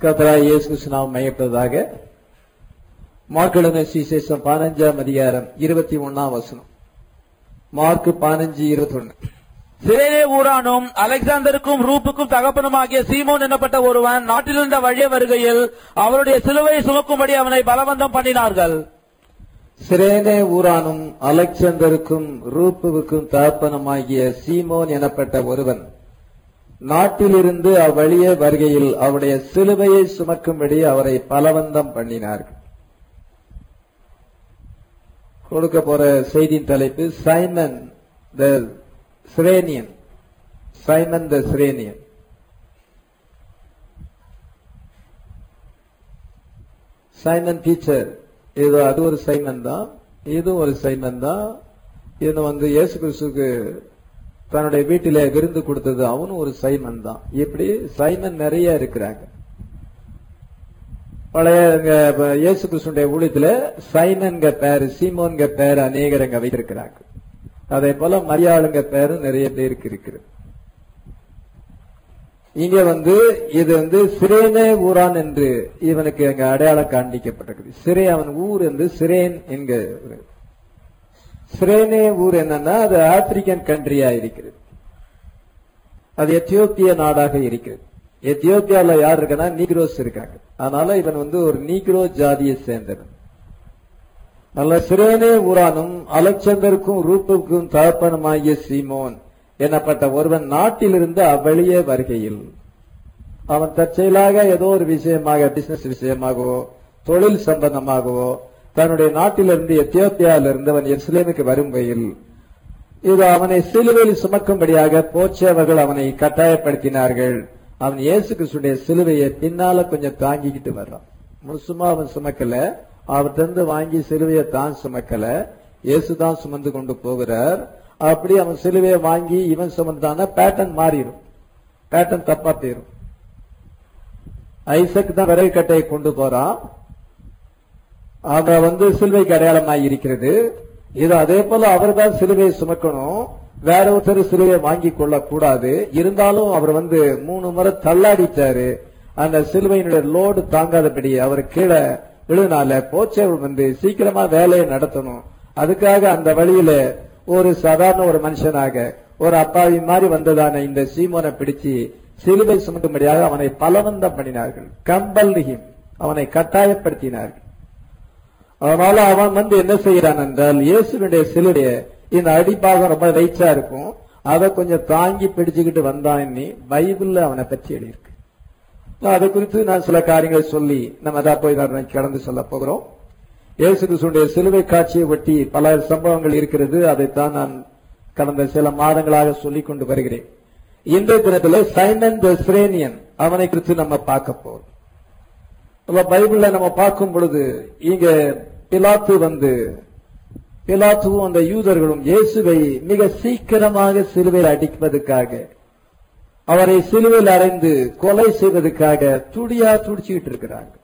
கர்த்தராய் இயேசு கிறிஸ்து நாம் மையப்பட்டதாக மார்க்கெழுதின சுவிசேஷம் பதினஞ்சாம் அதிகாரம் இருபத்தி ஒன்னாம் வசனம் மார்க் பதினஞ்சு இருபத்தி ஒன்னு சிரேனே ஊரானும் அலெக்சாந்தருக்கும் ரூப்புக்கும் தகப்பனுமாகிய சீமோன் என்னப்பட்ட ஒருவன் நாட்டிலிருந்த வழியே வருகையில் அவருடைய சிலுவையை சுமக்கும்படி அவனை பலவந்தம் பண்ணினார்கள் சிரேனே ஊரானும் அலெக்சாந்தருக்கும் ரூப்புவுக்கும் தகப்பனுமாகிய சீமோன் எனப்பட்ட ஒருவன் நாட்டிலிருந்து அவ்வழியே வருகையில் அவருடைய சிலுவையை சுமக்கும்படி அவரை பலவந்தம் பண்ணினார்கள் கொடுக்க போற செய்தியின் தலைப்பு Simon the Cyrenian Simon the Cyrenian Simon teacher இது அது ஒரு சைமன் தான் இதுவும் ஒரு சைமன் தான் இது வந்து இயேசு கிறிஸ்துக்கு தன்னுடைய வீட்டில விருந்து கொடுத்தது அவனும் ஒரு சைமன் தான் இப்படி சைமன் நிறைய இருக்கிறாங்க பழைய இங்க இப்ப இயேசு கிறிஸ்துடைய ஊழியத்துல சைமன்க பேர் சீமோன்க பேர் அநேகர் அங்க வைத்திருக்கிறாங்க அதே போல மரியாளுங்க பேரும் நிறைய பேருக்கு இருக்குது இங்க வந்து இது வந்து சிரேனே ஊரான் என்று இவனுக்கு அங்க அடையாளம் காண்பிக்கப்பட்டிருக்குது சிரே அவன் ஊர் என்று சிரேன் என்க சிரேனே ஊர் என்னன்னா அது ஆப்பிரிக்கன் கண்ட்ரியா இருக்கிறது அது எத்தியோப்பிய நாடாக இருக்கிறது எத்தியோப்பியால யார் இருக்குன்னா நீக்ரோஸ் இருக்காங்க அதனால இவன் வந்து ஒரு நீக்ரோ ஜாதியை சேர்ந்தவன் நல்ல சிரேனே ஊரானும் அலெக்சாந்தருக்கும் ரூப்புக்கும் தகப்பனுமாகிய சீமோன் எனப்பட்ட ஒருவன் நாட்டிலிருந்து அவ்வழியே வருகையில் அவன் தற்செயலாக ஏதோ ஒரு விஷயமாக பிசினஸ் விஷயமாகவோ தொழில் சம்பந்தமாகவோ தன்னுடைய நாட்டிலிருந்து எத்தியோப்பியாவிலிருந்து அவன் எருசலேமுக்கு வரும்பையில் இது அவனை சிலுவையில் சுமக்கும்படியாக போச்சவர்கள் அவனை கட்டாயப்படுத்தினார்கள் அவன் இயேசு கிறிஸ்துடைய சிலுவையை பின்னால கொஞ்சம் தாங்கிக்கிட்டு வர்றான் முழுசுமா அவன் சுமக்கல அவர்கிட்ட வாங்கி சிலுவையை தான் சுமக்கல இயேசு தான் சுமந்து கொண்டு போகிறார் அப்படி அவன் சிலுவையை வாங்கி இவன் சுமந்தான பேட்டர்ன் மாறிடும் பேட்டர்ன் தப்பா போயிரும் ஐசக் தான் விறகு கட்டையை கொண்டு போறான் அவன் வந்து சிலுவைக்கு அடையாளமாய் இருக்கிறது இது அதே போல அவர் தான் சிலுவையை சுமக்கணும் வேற ஒருத்தர் சிலுவையை வாங்கி கொள்ள கூடாது இருந்தாலும் அவர் வந்து மூணு முறை தள்ளாடிட்டாரு அந்த சிலுவையினுடைய லோடு தாங்காதபடி அவர் கீழே விழுனால போச்சவர் வந்து சீக்கிரமா வேலையை நடத்தணும் அதுக்காக அந்த வழியில ஒரு சாதாரண ஒரு மனுஷனாக ஒரு அப்பாவி மாதிரி வந்ததான இந்த சீமோனை பிடிச்சு சிலுவை சுமக்கும்படியாக அவனை பலவந்தம் பண்ணினார்கள் கம்பல் அவனை கட்டாயப்படுத்தினார்கள் அதனால அவன் வந்து என்ன செய்யறான் என்றால் இயேசுனுடைய சிலுடைய இந்த அடிப்பாகம் ரொம்ப வெயிச்சா இருக்கும் அதை கொஞ்சம் தாங்கி பிடிச்சுக்கிட்டு வந்தான் நீ பைபிள்ல அவனை பற்றி எழுதியிருக்கு அதை குறித்து நான் சில காரியங்களை சொல்லி நம்ம அதை போய் கடந்து சொல்ல போகிறோம் இயேசு கிறிஸ்துடைய சிலுவை காட்சியை ஒட்டி பல சம்பவங்கள் இருக்கிறது அதைத்தான் நான் கடந்த சில மாதங்களாக சொல்லிக் கொண்டு வருகிறேன் இன்றைய தினத்துல சைமன் த சிரேனியன் அவனை குறித்து நம்ம பார்க்க போறோம் பைபிள்ல நம்ம பார்க்கும் பொழுது இங்க பிலாத்து வந்து பிலாத்துவும் அந்த யூதர்களும் இயேசுவை மிக சீக்கிரமாக சிலுவையில் அடிப்பதற்காக அவரை சிலுவையில் அறைந்து கொலை செய்வதற்காக துடியா துடிச்சுக்கிட்டு இருக்கிறாங்க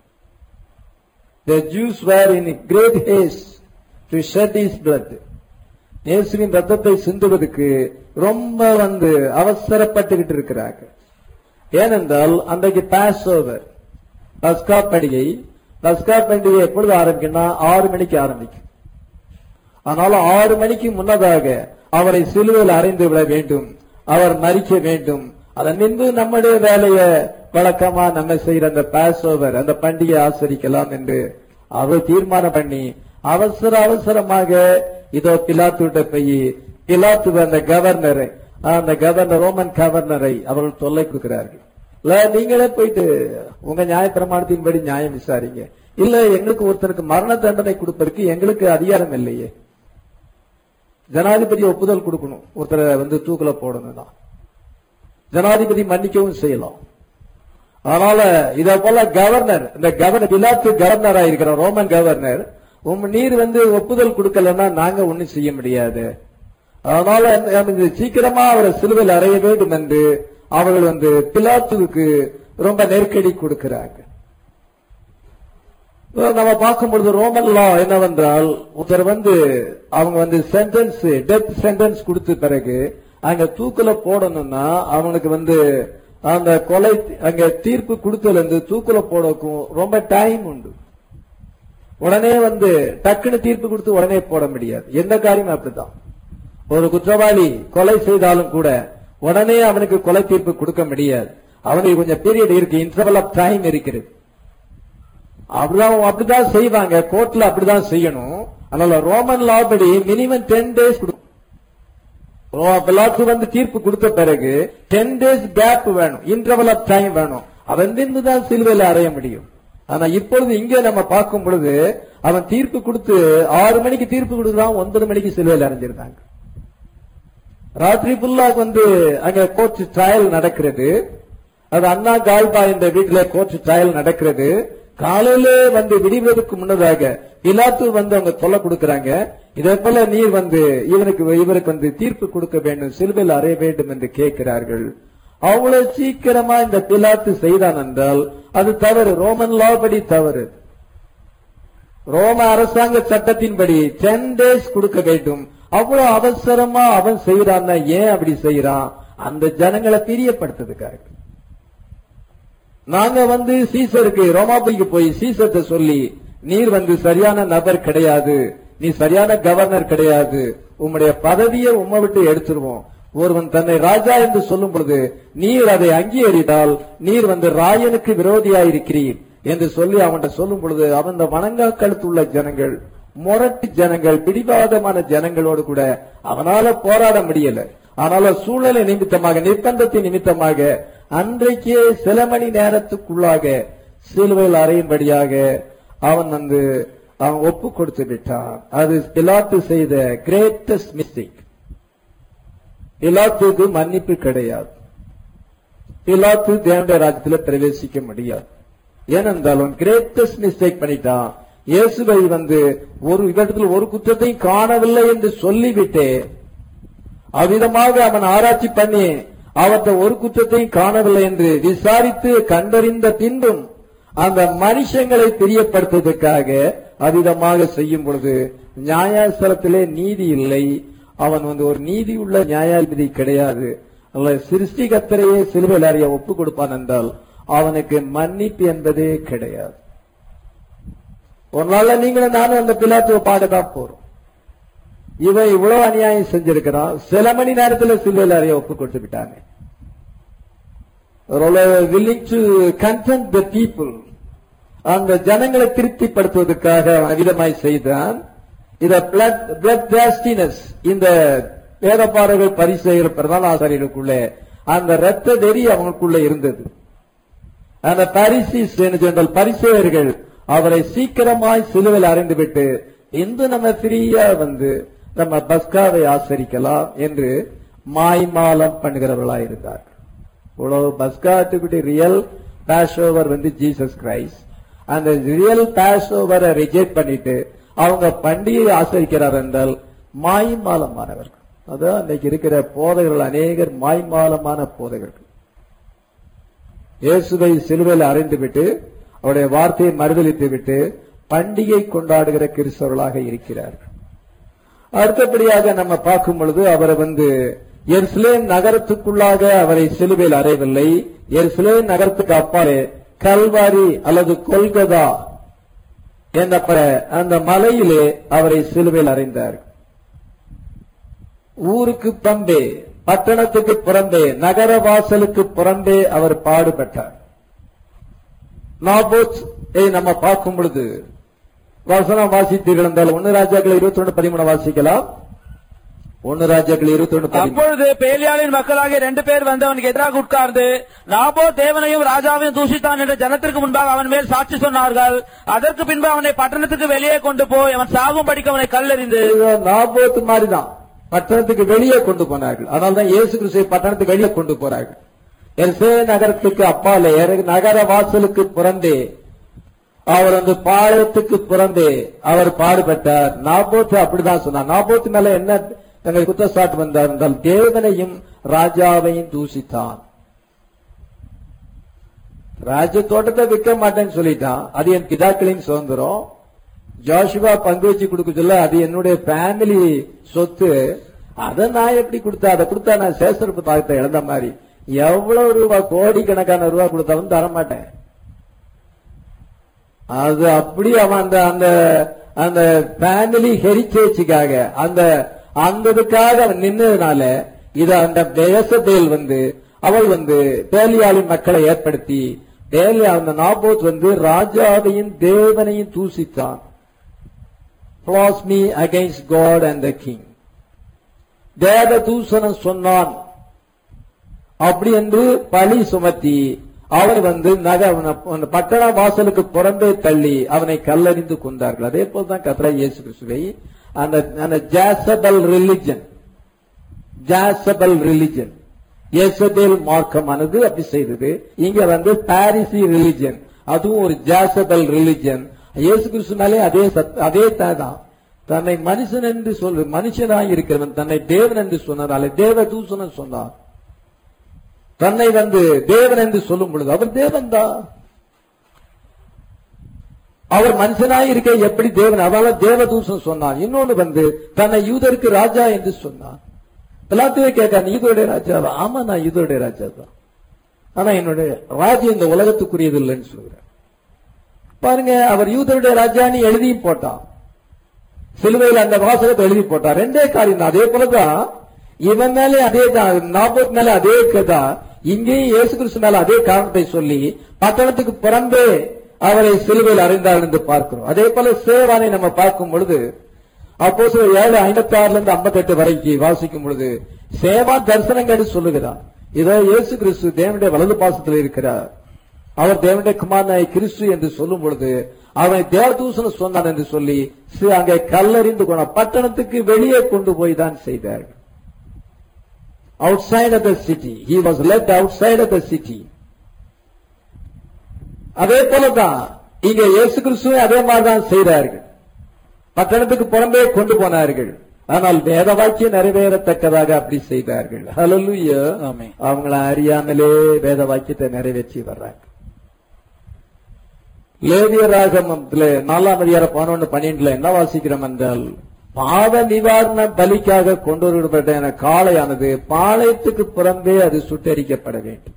The Jews were in great haste to shed his blood. இயேசுவின் ரத்தத்தை சிந்துவதற்கு ரொம்ப வந்து அவசரப்பட்டுக்கிட்டு இருக்கிறாங்க ஏனென்றால் அன்றைக்கு பாஸ் ஓவர் பஸ்கா பண்டிகை பஸ்கா பண்டிகை எப்பொழுது ஆரம்பிக்கும்னா ஆறு மணிக்கு ஆரம்பிக்கும் அதனால ஆறு மணிக்கு முன்னதாக அவரை சிலுவையில் அறைந்து விட வேண்டும் அவர் மறிக்க வேண்டும் அதன் பின்பு நம்முடைய வேலையை வழக்கமா நம்ம செய்யற அந்த பாஸ் ஓவர் அந்த பண்டிகை ஆசரிக்கலாம் என்று அவர் தீர்மானம் பண்ணி அவசர அவசரமாக இதோ பிலாத்துட்ட போய் பிலாத்து அந்த கவர்னரை அந்த கவர்னர் ரோமன் கவர்னரை அவர்கள் தொல்லை கொடுக்கிறார்கள் இல்ல நீங்களே போயிட்டு உங்க நியாயப்பிரமாணத்தின்படி நியாயம் விசாரிங்க இல்ல எங்களுக்கு ஒருத்தருக்கு மரண தண்டனை கொடுப்பதற்கு எங்களுக்கு அதிகாரம் இல்லையே ஜனாதிபதி ஒப்புதல் கொடுக்கணும் ஒருத்தரை வந்து தூக்குல போடணும் தான் ஜனாதிபதி மன்னிக்கவும் செய்யலாம் அதனால இத போல கவர்னர் இந்த கவர்னர் பிலாத்து கவர்னரா இருக்கிற ரோமன் கவர்னர் உம் நீர் வந்து ஒப்புதல் கொடுக்கலன்னா நாங்க ஒண்ணும் செய்ய முடியாது அதனால சீக்கிரமா அவரை சிலுவையில் அறைய வேண்டும் என்று அவர்கள் வந்து பிலாத்துவுக்கு ரொம்ப நெருக்கடி கொடுக்கிறாங்க நம்ம பார்க்கும் பொழுது ரோமன் லா என்னவென்றால் ஒருத்தர் வந்து அவங்க வந்து சென்டென்ஸ் டெத் சென்டென்ஸ் கொடுத்த பிறகு அங்க தூக்குல போடணும்னா அவனுக்கு வந்து அந்த கொலை அங்க தீர்ப்பு கொடுத்ததுல இருந்து தூக்குல போடக்கும் ரொம்ப டைம் உண்டு உடனே வந்து டக்குன்னு தீர்ப்பு கொடுத்து உடனே போட முடியாது எந்த காரியமும் அப்படித்தான் ஒரு குற்றவாளி கொலை செய்தாலும் கூட உடனே அவனுக்கு கொலை தீர்ப்பு கொடுக்க முடியாது அவனுக்கு கொஞ்சம் பீரியட் இருக்கு இன்டர்வல் ஆஃப் டைம் இருக்கிறது அப்படிதான் அப்படிதான் செய்வாங்க கோர்ட்ல அப்படிதான் செய்யணும் அதனால ரோமன் லா படி மினிமம் டென் டேஸ் கொடுக்கும் பிலாத்து வந்து தீர்ப்பு கொடுத்த பிறகு டென் டேஸ் கேப் வேணும் இன்டர்வல் ஆஃப் டைம் வேணும் அவன் நின்று தான் சிலுவையில் அறைய முடியும் ஆனா இப்பொழுது இங்க நம்ம பார்க்கும் பொழுது அவன் தீர்ப்பு கொடுத்து ஆறு மணிக்கு தீர்ப்பு கொடுக்குறான் ஒன்பது மணிக்கு சிலுவையில் அடைஞ்சிருந்தாங்க ராத்திரி ஃபுல்லா வந்து அங்க கோர்ட் ட்ரையல் நடக்கிறது அது அண்ணா கால்பா என்ற வீட்டுல கோர்ட் ட்ரையல் நடக்கிறது காலையில வந்து விடிவதற்கு முன்னதாக பிலாத்து வந்து அவங்க தொல்லை கொடுக்கறாங்க இதே போல நீர் வந்து இவனுக்கு இவருக்கு வந்து தீர்ப்பு கொடுக்க வேண்டும் சிலுவையில் அறைய வேண்டும் என்று கேட்கிறார்கள் அவ்வளவு சீக்கிரமா இந்த பிலாத்து செய்தான் என்றால் அது தவறு ரோமன் லா படி தவறு ரோம அரசாங்க சட்டத்தின்படி டென் டேஸ் கொடுக்க வேண்டும் அவ்வளவு அவசரமா அவன் செய்யறான்னா ஏன் அப்படி செய்யறான் அந்த ஜனங்களை பிரியப்படுத்துறதுக்காக நாங்க வந்து சீசருக்கு ரோமாபுரிக்கு போய் சீசத்தை சொல்லி நீர் வந்து சரியான நபர் கிடையாது நீ சரியான கவர்னர் கிடையாது உம்முடைய பதவியை உம்மை விட்டு எடுத்துருவோம் ஒருவன் தன்னை ராஜா என்று சொல்லும் பொழுது நீர் அதை அங்கீகரித்தால் நீர் வந்து ராயனுக்கு விரோதியாயிருக்கிறீர் என்று சொல்லி அவன்கிட்ட சொல்லும் பொழுது அவன் இந்த வணங்கா கழுத்துள்ள ஜனங்கள் முரட்டு ஜனங்கள் பிடிவாதமான ஜனங்களோடு கூட அவனால போராட முடியல ஆனாலும் சூழ்நிலை நிமித்தமாக நிர்பந்தத்தின் நிமித்தமாக அன்றைக்கே சில மணி நேரத்துக்குள்ளாக சிலுவையில் அறையும்படியாக அவன் வந்து அவன் ஒப்பு கொடுத்து விட்டான் அது பிலாத்து செய்த கிரேட்டஸ்ட் மிஸ்டேக் பிலாத்துக்கு மன்னிப்பு கிடையாது பிலாத்து தேவனுடைய ராஜ்யத்தில் பிரவேசிக்க முடியாது ஏனென்றாலும் கிரேட்டஸ்ட் மிஸ்டேக் பண்ணிட்டான் இயேசுவை வந்து ஒரு இடத்துல ஒரு குற்றத்தையும் காணவில்லை என்று சொல்லிவிட்டே அவ்விதமாக அவன் ஆராய்ச்சி பண்ணி அவற்றை ஒரு குற்றத்தையும் காணவில்லை என்று விசாரித்து கண்டறிந்த பின்பும் அந்த மனுஷங்களை பிரியப்படுத்துவதற்காக அவ்விதமாக செய்யும் பொழுது நியாயாசலத்திலே நீதி இல்லை அவன் வந்து ஒரு நீதி உள்ள நியாயாதிபதி கிடையாது அல்ல சிருஷ்டிகத்தரையே சிலுவையில் அறிய ஒப்பு கொடுப்பான் என்றால் அவனுக்கு மன்னிப்பு என்பதே கிடையாது ஒரு நாள்ல நீங்களும் நானும் அந்த பிலாத்துவ பாடதான் போறோம் இவன் இவ்வளவு அநியாயம் செஞ்சிருக்கிறான் சில மணி நேரத்துல சிலுவையில் அறிய ஒப்பு கொடுத்து விட்டாங்க willing to content the people அந்த ஜனங்களை திருப்திப்படுத்துவதற்காக அவிதமாய் செய்தான் இத பிளட் பிளட் ஜாஸ்டினஸ் இந்த வேதப்பாடர்கள் பரிசெய்கிற பிரதான ஆசாரியர்களுக்குள்ளே அந்த ரத்த வெறி அவங்களுக்குள்ள இருந்தது அந்த பரிசிஸ் என்று சொன்னால் பரிசெயர்கள் அவரை சீக்கிரமாய் சிலுவையில் அறிந்துவிட்டு இன்று நம்ம ஃப்ரீயா வந்து நம்ம பஸ்காவை ஆசரிக்கலாம் என்று மாய்மாலம் பண்ணுகிறவர்களாய் இருந்தார் இவ்வளவு பஸ்காட்டுக்குட்டி ரியல் பேஷ் ஓவர் வந்து ஜீசஸ் கிரைஸ்ட் அந்த ரியல் பேஷ் ஓவரை ரிஜெக்ட் பண்ணிட்டு அவங்க பண்டிகையை ஆசரிக்கிறார் என்றால் மாய்மாலமானவர்கள் அதான் அன்னைக்கு இருக்கிற போதைகள் அநேகர் மாய்மாலமான போதைகள் இயேசுவை சிலுவையில் அறிந்து விட்டு அவருடைய வார்த்தையை மறுதளித்து விட்டு பண்டிகை கொண்டாடுகிற கிறிஸ்தவர்களாக இருக்கிறார்கள் அடுத்தபடியாக நம்ம பார்க்கும் பொழுது அவரை வந்து எருசலேம் நகரத்துக்குள்ளாக அவரை சிலுவையில் அறையவில்லை எருசலேம் நகரத்துக்கு அப்பாலே கல்வாரி அல்லது கொல்கதா என்னப்பட அந்த மலையிலே அவரை சிலுவையில் அறைந்தார் ஊருக்கு பம்பே பட்டணத்துக்கு புறம்பே நகர வாசலுக்கு புறம்பே அவர் பாடுபட்டார் நாபோத் நம்ம பார்க்கும் பொழுது வசனம் வாசித்தீர்கள் என்றால் ஒன்னு ராஜாக்கள் இருபத்தி ஒன்று பதிமூணு வாசிக்கலாம் ஒன்னு ராஜாக்கள் இருபத்தி ஒன்று பதிமூணு அப்பொழுது பேலியாளின் மக்களாகிய ரெண்டு பேர் வந்து அவனுக்கு எதிராக உட்கார்ந்து நாபோ தேவனையும் ராஜாவையும் தூஷித்தான் என்று ஜனத்திற்கு முன்பாக அவன் மேல் சாட்சி சொன்னார்கள் அதற்கு பின்பு அவனை பட்டணத்துக்கு வெளியே கொண்டு போய் அவன் சாகும் படிக்க அவனை கல்லெறிந்து நாபோத்து மாதிரிதான் பட்டணத்துக்கு வெளியே கொண்டு போனார்கள் அதனால தான் இயேசு கிறிஸ்துவை பட்டணத்துக்கு வெளியே கொண்டு போறார்கள் எல்சே நகரத்துக்கு அப்பாலே நகர வாசலுக்கு புறந்தே அவர் அந்த பாளையத்துக்கு புறந்தே அவர் பாடுபட்டார் நாபோத்து அப்படிதான் சொன்னார் நாபோத்து மேல என்ன தங்கள் குற்றச்சாட்டு வந்தார் என்றால் தேவனையும் ராஜாவையும் தூசித்தான் ராஜ தோட்டத்தை விற்க மாட்டேன்னு சொல்லிட்டான் அது என் பிதாக்களின் சுதந்திரம் ஜோஷுவா பங்கு வச்சு கொடுக்க சொல்ல அது என்னுடைய ஃபேமிலி சொத்து அதை நான் எப்படி கொடுத்தா அதை கொடுத்தா நான் சேசரப்பு தாகத்தை இழந்த மாதிரி எவ்வளவு ரூபாய் கோடிக்கணக்கான ரூபாய் கொடுத்தாலும் தர மாட்டேன் அது அப்படி அவன் அந்த அந்த அந்த ஃபேமிலி ஹெரிட்டேஜுக்காக அந்த அந்த இதுக்காக அவன் நின்னதுனால இத அந்த தேசத்தில் வந்து அவள் வந்து பேலியாளின் மக்களை ஏற்படுத்தி பேலியா அந்த நாபோத் வந்து ராஜாவையும் தேவனையும் தூசித்தான் me against God and the king தேவ தூசணம் சொன்னான் அப்படி என்று பழி சுமத்தி அவர் வந்து நக அந்த பட்டண வாசலுக்கு புறம்பே தள்ளி அவனை கல்லறிந்து கொண்டார்கள் அதே போல்தான் கத்ரா இயேசு கிறிஸ்துவை அந்த அந்த ஜாசபல் ரிலிஜன் ஜாசபல் ரிலிஜன் இயேசபேல் மார்க்கமானது அப்படி செய்தது இங்க வந்து பாரிசி ரிலிஜன் அதுவும் ஒரு ஜாசபல் ரிலிஜன் இயேசு கிறிஸ்துனாலே அதே சத்- அதே தான் தன்னை மனுஷன் என்று சொல்லு மனுஷனாய் இருக்கிறவன் தன்னை தேவன் என்று சொன்னதாலே தேவ தூசணம் சொன்னார் தன்னை வந்து தேவன் என்று சொல்லும் பொழுது அவர் தேவன் தான் அவர் மனுஷனாய் இருக்க எப்படி தேவன் அதனால தேவதூசன் சொன்னான் இன்னொன்னு வந்து தன்னை யூதருக்கு ராஜா என்று சொன்னான் எல்லாத்தையுமே கேட்கான் யூதோடைய ராஜாவா ஆமா நான் யூதோடைய ராஜா தான் ஆனா என்னுடைய ராஜ்யம் இந்த உலகத்துக்குரியது இல்லைன்னு சொல்கிறேன் பாருங்க அவர் யூதருடைய ராஜான்னு எழுதியும் போட்டான் சிலுவையில் அந்த வாசகத்தை எழுதி போட்டார் ரெண்டே காரியம் தான் அதே போலதான் இவன் மேலே அதே தான் நாற்பது மேல அதே தான் இங்கேயும் இயேசு கிறிஸ்து மேல அதே காரணத்தை சொல்லி பட்டணத்துக்கு புறம்பே அவரை சிலுவையில் அறிந்தார் என்று பார்க்கிறோம் அதே போல சேவானை நம்ம பார்க்கும் பொழுது அப்போ ஏழு ஐம்பத்தி ஆறுல இருந்து ஐம்பத்தி வரைக்கும் வாசிக்கும் பொழுது சேவா தரிசனம் கண்டு சொல்லுகிறார் இதோ இயேசு கிறிஸ்து தேவனுடைய வலது பாசத்தில் இருக்கிறார் அவர் தேவனுடைய குமாரனாய் கிறிஸ்து என்று சொல்லும் பொழுது அவனை தேவதூசனம் சொன்னான் என்று சொல்லி சி- அங்கே கல்லறிந்து கொண்ட பட்டணத்துக்கு வெளியே கொண்டு போய் தான் செய்தார்கள் outside of the city he was left outside of the city அதே போலதான் இங்க இயேசு கிறிஸ்துவை அதே மாதிரிதான் செய்தார்கள் பட்டணத்துக்கு புறம்பே கொண்டு போனார்கள் ஆனால் வேத வாக்கியம் நிறைவேறத்தக்கதாக அப்படி செய்தார்கள் ஹalleluya ஆமென். அவங்கள அறியாமலே வேத வாக்கியத்தை நிறைவேற்றி வர்றாங்க லேவியராகமத்துல நாலாம் அதிகார பதினொன்று பன்னிரெண்டுல என்ன வாசிக்கிறோம் என்றால் பாவ நிவாரண பலிக்காக கொண்டு வரப்பட்ட காளையானது பாளையத்துக்கு புறம்பே அது சுட்டரிக்கப்பட வேண்டும்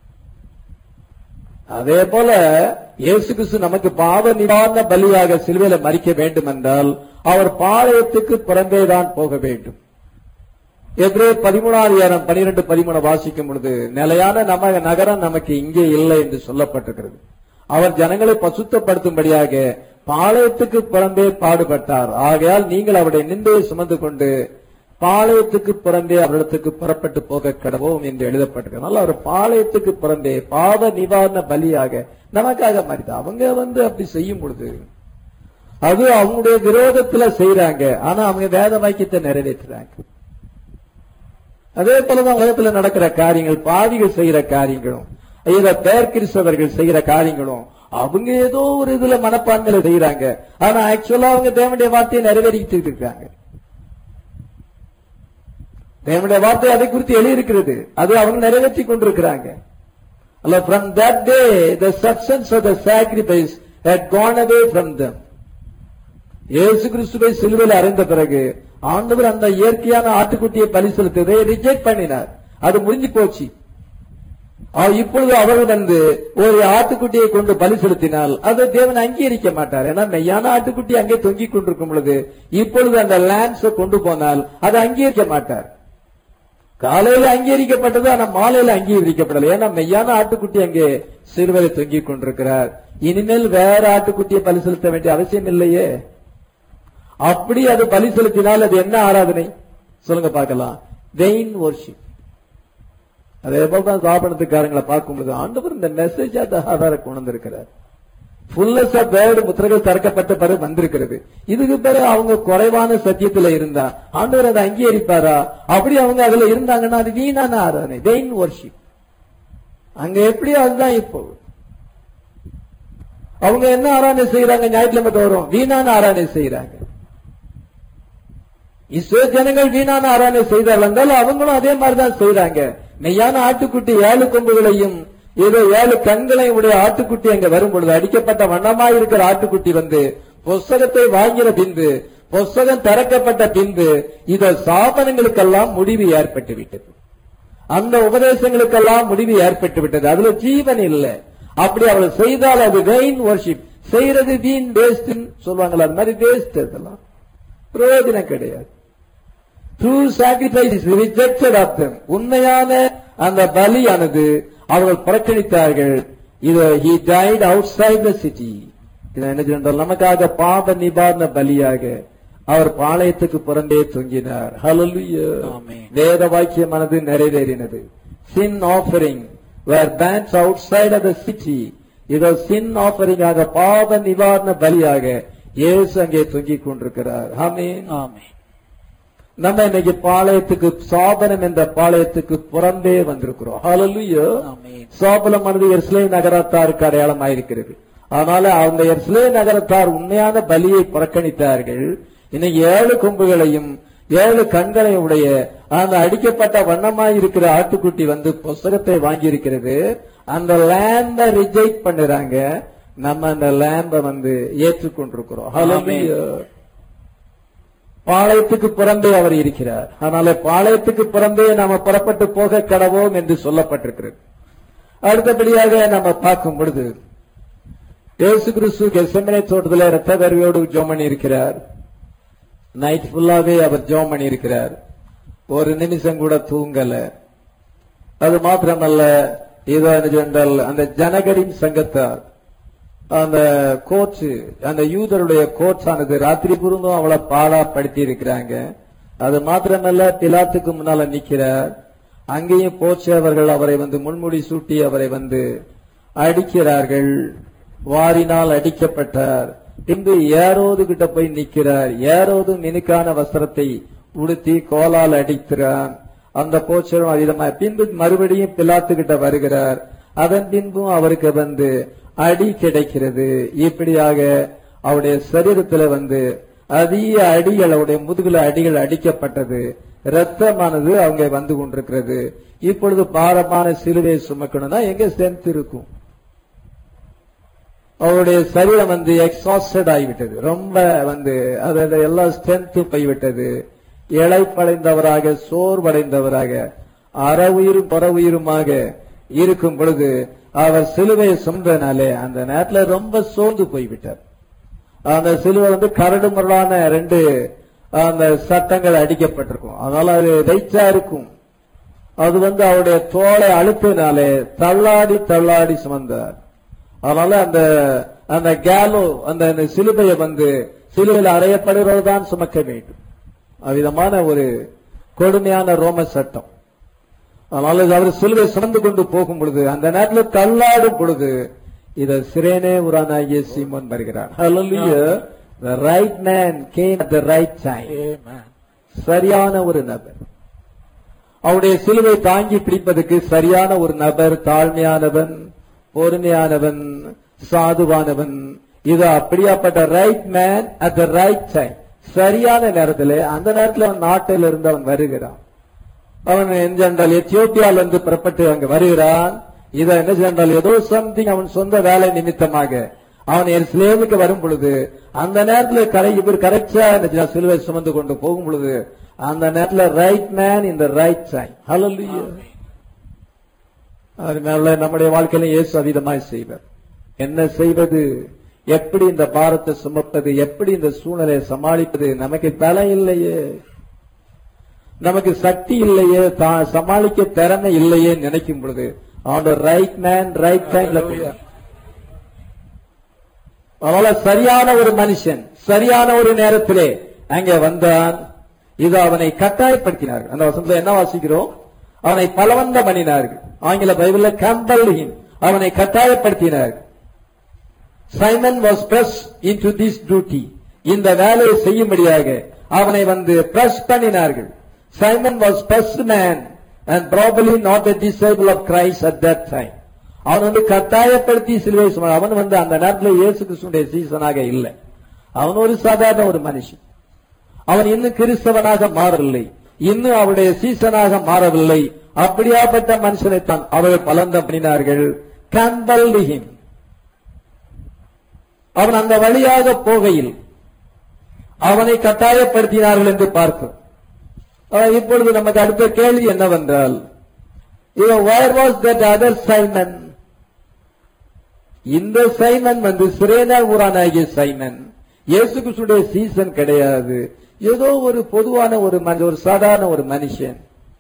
அதே போல இயேசு கிறிஸ்து நமக்கு பாவ நிவாரண பலியாக சிலுவையில மறிக்க வேண்டும் என்றால் அவர் பாளையத்துக்கு புறம்பே தான் போக வேண்டும் எதிரே பதிமூணாயிரம் பனிரெண்டு பதிமூணு வாசிக்கும் பொழுது நிலையான நம நகரம் நமக்கு இங்கே இல்லை என்று சொல்லப்பட்டிருக்கிறது அவர் ஜனங்களை பசுத்தப்படுத்தும்படியாக பாளையத்துக்கு புறம்பே பாடுபட்டார் ஆகையால் நீங்கள் அவருடைய நிந்தையை சுமந்து கொண்டு பாளையத்துக்கு புறம்பே அவரிடத்துக்கு புறப்பட்டு போக கடவோம் என்று எழுதப்பட்டிருக்கிறது அவர் பாளையத்துக்கு புறம்பே பாவ நிவாரண பலியாக நமக்காக மறித்தார் அவங்க வந்து அப்படி செய்யும் பொழுது அது அவங்களுடைய விரோதத்துல செய்யறாங்க ஆனா அவங்க வேத வாக்கியத்தை நிறைவேற்றுறாங்க அதே போலதான் உலகத்துல நடக்கிற காரியங்கள் பாவிகள் செய்யற காரியங்களும் இத பேர் கிறிஸ்தவர்கள் செய்யற காரியங்களும் அவங்க ஏதோ ஒரு இதுல மனப்பான்மையில செய்யறாங்க ஆனா ஆக்சுவலா அவங்க தேவனுடைய வார்த்தையை நிறைவேறிட்டு இருக்காங்க தேவனுடைய வார்த்தை அதை குறித்து எழுதியிருக்கிறது அது அவங்க நிறைவேற்றி கொண்டிருக்கிறாங்க அல்ல from that day the substance of the sacrifice had gone away from them இயேசு கிறிஸ்துவை சிலுவையில் அறைந்த பிறகு ஆண்டவர் அந்த இயற்கையான ஆட்டுக்குட்டியை பலி செலுத்ததை ரிஜெக்ட் பண்ணினார் அது முடிஞ்சு போச்சு ஆ, இப்பொழுது அவர் வந்து ஒரு ஆட்டுக்குட்டியை கொண்டு பலி செலுத்தினால் அதை தேவன் அங்கீகரிக்க மாட்டார் ஏன்னா மெய்யான ஆட்டுக்குட்டி அங்கே தொங்கிக் கொண்டிருக்கும் பொழுது இப்பொழுது அந்த லேண்ட்ஸை கொண்டு போனால் அதை அங்கீகரிக்க மாட்டார் காலையில அங்கீகரிக்கப்பட்டது ஆனா மாலையில அங்கீகரிக்கப்படல ஏன்னா மெய்யான ஆட்டுக்குட்டி அங்கே சிறுவையில் தொங்கிக் கொண்டிருக்கிறார் இனிமேல் வேற ஆட்டுக்குட்டியை பலி செலுத்த வேண்டிய அவசியம் இல்லையே அப்படி அது பலி செலுத்தினால் அது என்ன ஆராதனை சொல்லுங்க பார்க்கலாம் வெயின் worship அதே போல தான் சாபனத்துக்காரங்களை பார்க்கும்போது ஆண்டவர் இந்த மெசேஜ் அந்த ஆதார கொண்டு வந்திருக்கிறார் ஃபுல்லஸ் ஆஃப் வேர்டு முத்திரைகள் திறக்கப்பட்ட பிறகு வந்திருக்கிறது இதுக்கு பிறகு அவங்க குறைவான சத்தியத்துல இருந்தா ஆண்டவர் அதை அங்கீகரிப்பாரா அப்படி அவங்க அதுல இருந்தாங்கன்னா அது வீணான ஆராதனை வெயின் worship அங்க எப்படி அதுதான் இப்போ அவங்க என்ன ஆராதனை செய்யறாங்க ஞாயிற்றுக்கிழமை தோறும் வீணான ஆராதனை செய்யறாங்க இஸ்ரோ ஜனங்கள் வீணான ஆராதனை செய்தார்கள் என்றால் அவங்களும் அதே மாதிரிதான் செய்றாங்க மெய்யான ஆட்டுக்குட்டி ஏழு கொம்புகளையும் ஏதோ ஏழு கண்களையும் உடைய ஆட்டுக்குட்டி அங்க வரும் பொழுது அடிக்கப்பட்ட வண்ணமாய் இருக்கிற ஆட்டுக்குட்டி வந்து புஸ்தகத்தை வாங்கின பின்பு புஸ்தகம் திறக்கப்பட்ட பின்பு இத சாபனங்களுக்கெல்லாம் முடிவு ஏற்பட்டு விட்டது அந்த உபதேசங்களுக்கெல்லாம் முடிவு ஏற்பட்டு விட்டது அதுல ஜீவன் இல்லை அப்படி அவள் செய்தால் அது வெயின் worship செய்யறது வீண் வேஸ்ட் சொல்லுவாங்களா அது மாதிரி வேஸ்ட் அதெல்லாம் பிரயோஜனம் கிடையாது true sacrifice is rejected of them உண்மையான அந்த பலியானது அவர்கள் புறக்கணித்தார்கள் இது he died outside the city இது என்ன சொன்னால் நமக்காக பாப நிவாரண பலியாக அவர் பாளையத்துக்கு புறம்பே தொங்கினார் ஹalleluya ஆமென். வேத வாக்கியமானது நிறைவேறினது sin offering were burns outside of the city இதோ சின் ஆஃபரிங் ஆக பாவ நிவாரண பலியாக இயேசு அங்கே தொங்கிக் கொண்டிருக்கிறார் ஆமென் ஆமென் நம்ம இன்னைக்கு பாளையத்துக்கு சாபனம் என்ற பாளையத்துக்கு புறம்பே வந்திருக்கிறோம் ஹalleluya ஆமென் சோபலமானது எர்ஸ்லே நகரத்தாருக்கு அடையாளமாயிருக்கிறது அதனால அந்த எர்ஸ்லே நகரத்தார் உண்மையான பலியை புறக்கணித்தார்கள் இன்னைக்கு ஏழு கொம்புகளையும் ஏழு கண்களையும் உடைய அந்த அடிக்கப்பட்ட வண்ணமாய் இருக்கிற ஆட்டுக்குட்டி வந்து புஸ்தகத்தை வாங்கி இருக்கிறது அந்த லேம்ப ரிஜெக்ட் பண்ணுறாங்க நம்ம அந்த லேம்ப வந்து ஏற்றுக்கொண்டிருக்கிறோம் ஹalleluya பாளையத்துக்கு புறம்பே அவர் இருக்கிறார் அதனால பாளையத்துக்கு புறம்பே நாம புறப்பட்டு போக கடவோம் என்று சொல்லப்பட்டிருக்கிறது அடுத்தபடியாக நம்ம பார்க்கும் பொழுது இயேசு கிறிஸ்து கெசமனை தோட்டத்தில் ரத்த கருவியோடு ஜோம் பண்ணி இருக்கிறார் நைட் ஃபுல்லாவே அவர் ஜோம் பண்ணி இருக்கிறார் ஒரு நிமிஷம் கூட தூங்கல அது மாத்திரமல்ல இதோ என்ன சொன்னால் அந்த ஜனகரின் சங்கத்தார் அந்த கோட்ஸ் அந்த யூதருடைய கோட்ஸ் ஆனது ராத்திரி பூர்வம் அவளை பாடாப்படுத்தி இருக்கிறாங்க அது மாத்திரமல்ல பிலாத்துக்கு முன்னால நிக்கிறார் அங்கேயும் போச்சு அவர்கள் அவரை வந்து முன்முடி சூட்டி அவரை வந்து அடிக்கிறார்கள் வாரினால் அடிக்கப்பட்டார் பின்பு ஏரோது கிட்ட போய் நிக்கிறார் ஏரோது மினுக்கான வஸ்திரத்தை உடுத்தி கோலால் அடிக்கிறான் அந்த போச்சரும் அதிகமா பின்பு மறுபடியும் பிலாத்து கிட்ட வருகிறார் அதன் பின்பும் அவருக்கு வந்து அடி கிடைக்கிறது இப்படியாக அவருடைய சரீரத்துல வந்து அதிக அடிகள் அவருடைய முதுகுல அடிகள் அடிக்கப்பட்டது ரத்தமானது அவங்க வந்து கொண்டிருக்கிறது இப்பொழுது பாரமான சிலுவை சுமக்கணும்னா எங்க ஸ்ட்ரென்த் இருக்கும் அவருடைய சரீரம் வந்து எக்ஸாஸ்டட் ஆகிவிட்டது ரொம்ப வந்து அதோட எல்லா ஸ்ட்ரென்த்தும் போய்விட்டது இழைப்படைந்தவராக சோர்வடைந்தவராக அற உயிரும் புற உயிருமாக இருக்கும் பொழுது அவர் சிலுவையை சுமந்தனாலே அந்த நேரத்தில் ரொம்ப சோர்ந்து போய்விட்டார் அந்த சிலுவை வந்து கரடு முரடான ரெண்டு அந்த சட்டங்கள் அடிக்கப்பட்டிருக்கும் அதனால அது ரைச்சா இருக்கும் அது வந்து அவருடைய தோலை அழுத்தினாலே தள்ளாடி தள்ளாடி சுமந்தார் அதனால அந்த அந்த கேலோ அந்த சிலுவையை வந்து சிலுவையில் அறையப்படுகிறது தான் சுமக்க வேண்டும் அவ்விதமான ஒரு கொடுமையான ரோம சட்டம் அதனால அவர் சிலுவை சுமந்து கொண்டு போகும் பொழுது அந்த நேரத்தில் தள்ளாடும் பொழுது இத சிரேனே உரானாகிய சீமோன் வருகிறார் Hallelujah. The right man came at the right time. Amen. சரியான ஒரு நபர் அவருடைய சிலுவை தாங்கி பிடிப்பதற்கு சரியான ஒரு நபர் தாழ்மையானவன் பொறுமையானவன் சாதுவானவன் இது அப்படியாப்பட்ட right man at the right time சரியான நேரத்தில் அந்த நேரத்தில் அவன் நாட்டில் இருந்து அவன் வருகிறான் அவன் என்றால் எத்தியோப்பியால இருந்து புறப்பட்டு அங்கு வருகிறான் இதை என்ன சென்றால் ஏதோ சம்திங் அவன் சொந்த வேலை நிமித்தமாக அவன் எருசலேமுக்கு வரும் பொழுது அந்த நேரத்தில் கரை இவர் கரெக்டா என்ன சிலுவை சுமந்து கொண்டு போகும் பொழுது அந்த நேரத்தில் ரைட் மேன் இந்த ரைட் டைம் ஹalleluya அதனால நம்முடைய வாழ்க்கையில இயேசு அதீதமாய் செய்வார் என்ன செய்வது எப்படி இந்த பாரத்தை சுமப்பது எப்படி இந்த சூழ்நிலையை சமாளிப்பது நமக்கு பலம் இல்லையே நமக்கு சக்தி இல்லையே தா- சமாளிக்க திறமை இல்லையே நினைக்கும் பொழுது அவனோட ரைட் மேன் ரைட் டைம்ல அதனால சரியான ஒரு மனுஷன் சரியான ஒரு நேரத்திலே அங்கே வந்தான் இது அவனை கட்டாயப்படுத்தினார்கள் அந்த வசனத்துல என்ன வாசிக்கிறோம் அவனை பலவந்த பண்ணினார்கள் ஆங்கில பைபிள்ல கம்பல் அவனை கட்டாயப்படுத்தினார்கள் Simon was press into this duty இந்த வேலையை செய்யும்படியாக அவனை வந்து பிரஸ் பண்ணினார்கள் Simon was press man and probably not a disciple of Christ at that time அவன் வந்து கட்டாயப்படுத்தி சிலுவை சும- அவன் வந்து அந்த நேரத்தில் இயேசு கிறிஸ்துடைய சீசனாக இல்லை அவன் ஒரு சாதாரண ஒரு மனுஷன் அவன் இன்னும் கிறிஸ்தவனாக மாறவில்லை இன்னும் அவருடைய சீசனாக மாறவில்லை அப்படியாப்பட்ட மனுஷனைத்தான் அவர்கள் பலந்த பண்ணினார்கள் கம்பல் him அவன் அந்த வழியாக போகையில் அவனை கட்டாயப்படுத்தினார்கள் என்று பார்க்கிறோம் ஆனா, இப்பொழுது நமக்கு அடுத்த கேள்வி என்னவென்றால் இவன் where was that other Simon இந்த சைமன் வந்து சிரேனா ஊரானாகிய சைமன் இயேசு கிறிஸ்துடைய சீசன் கிடையாது ஏதோ ஒரு பொதுவான ஒரு மனித ஒரு சாதாரண ஒரு மனுஷன்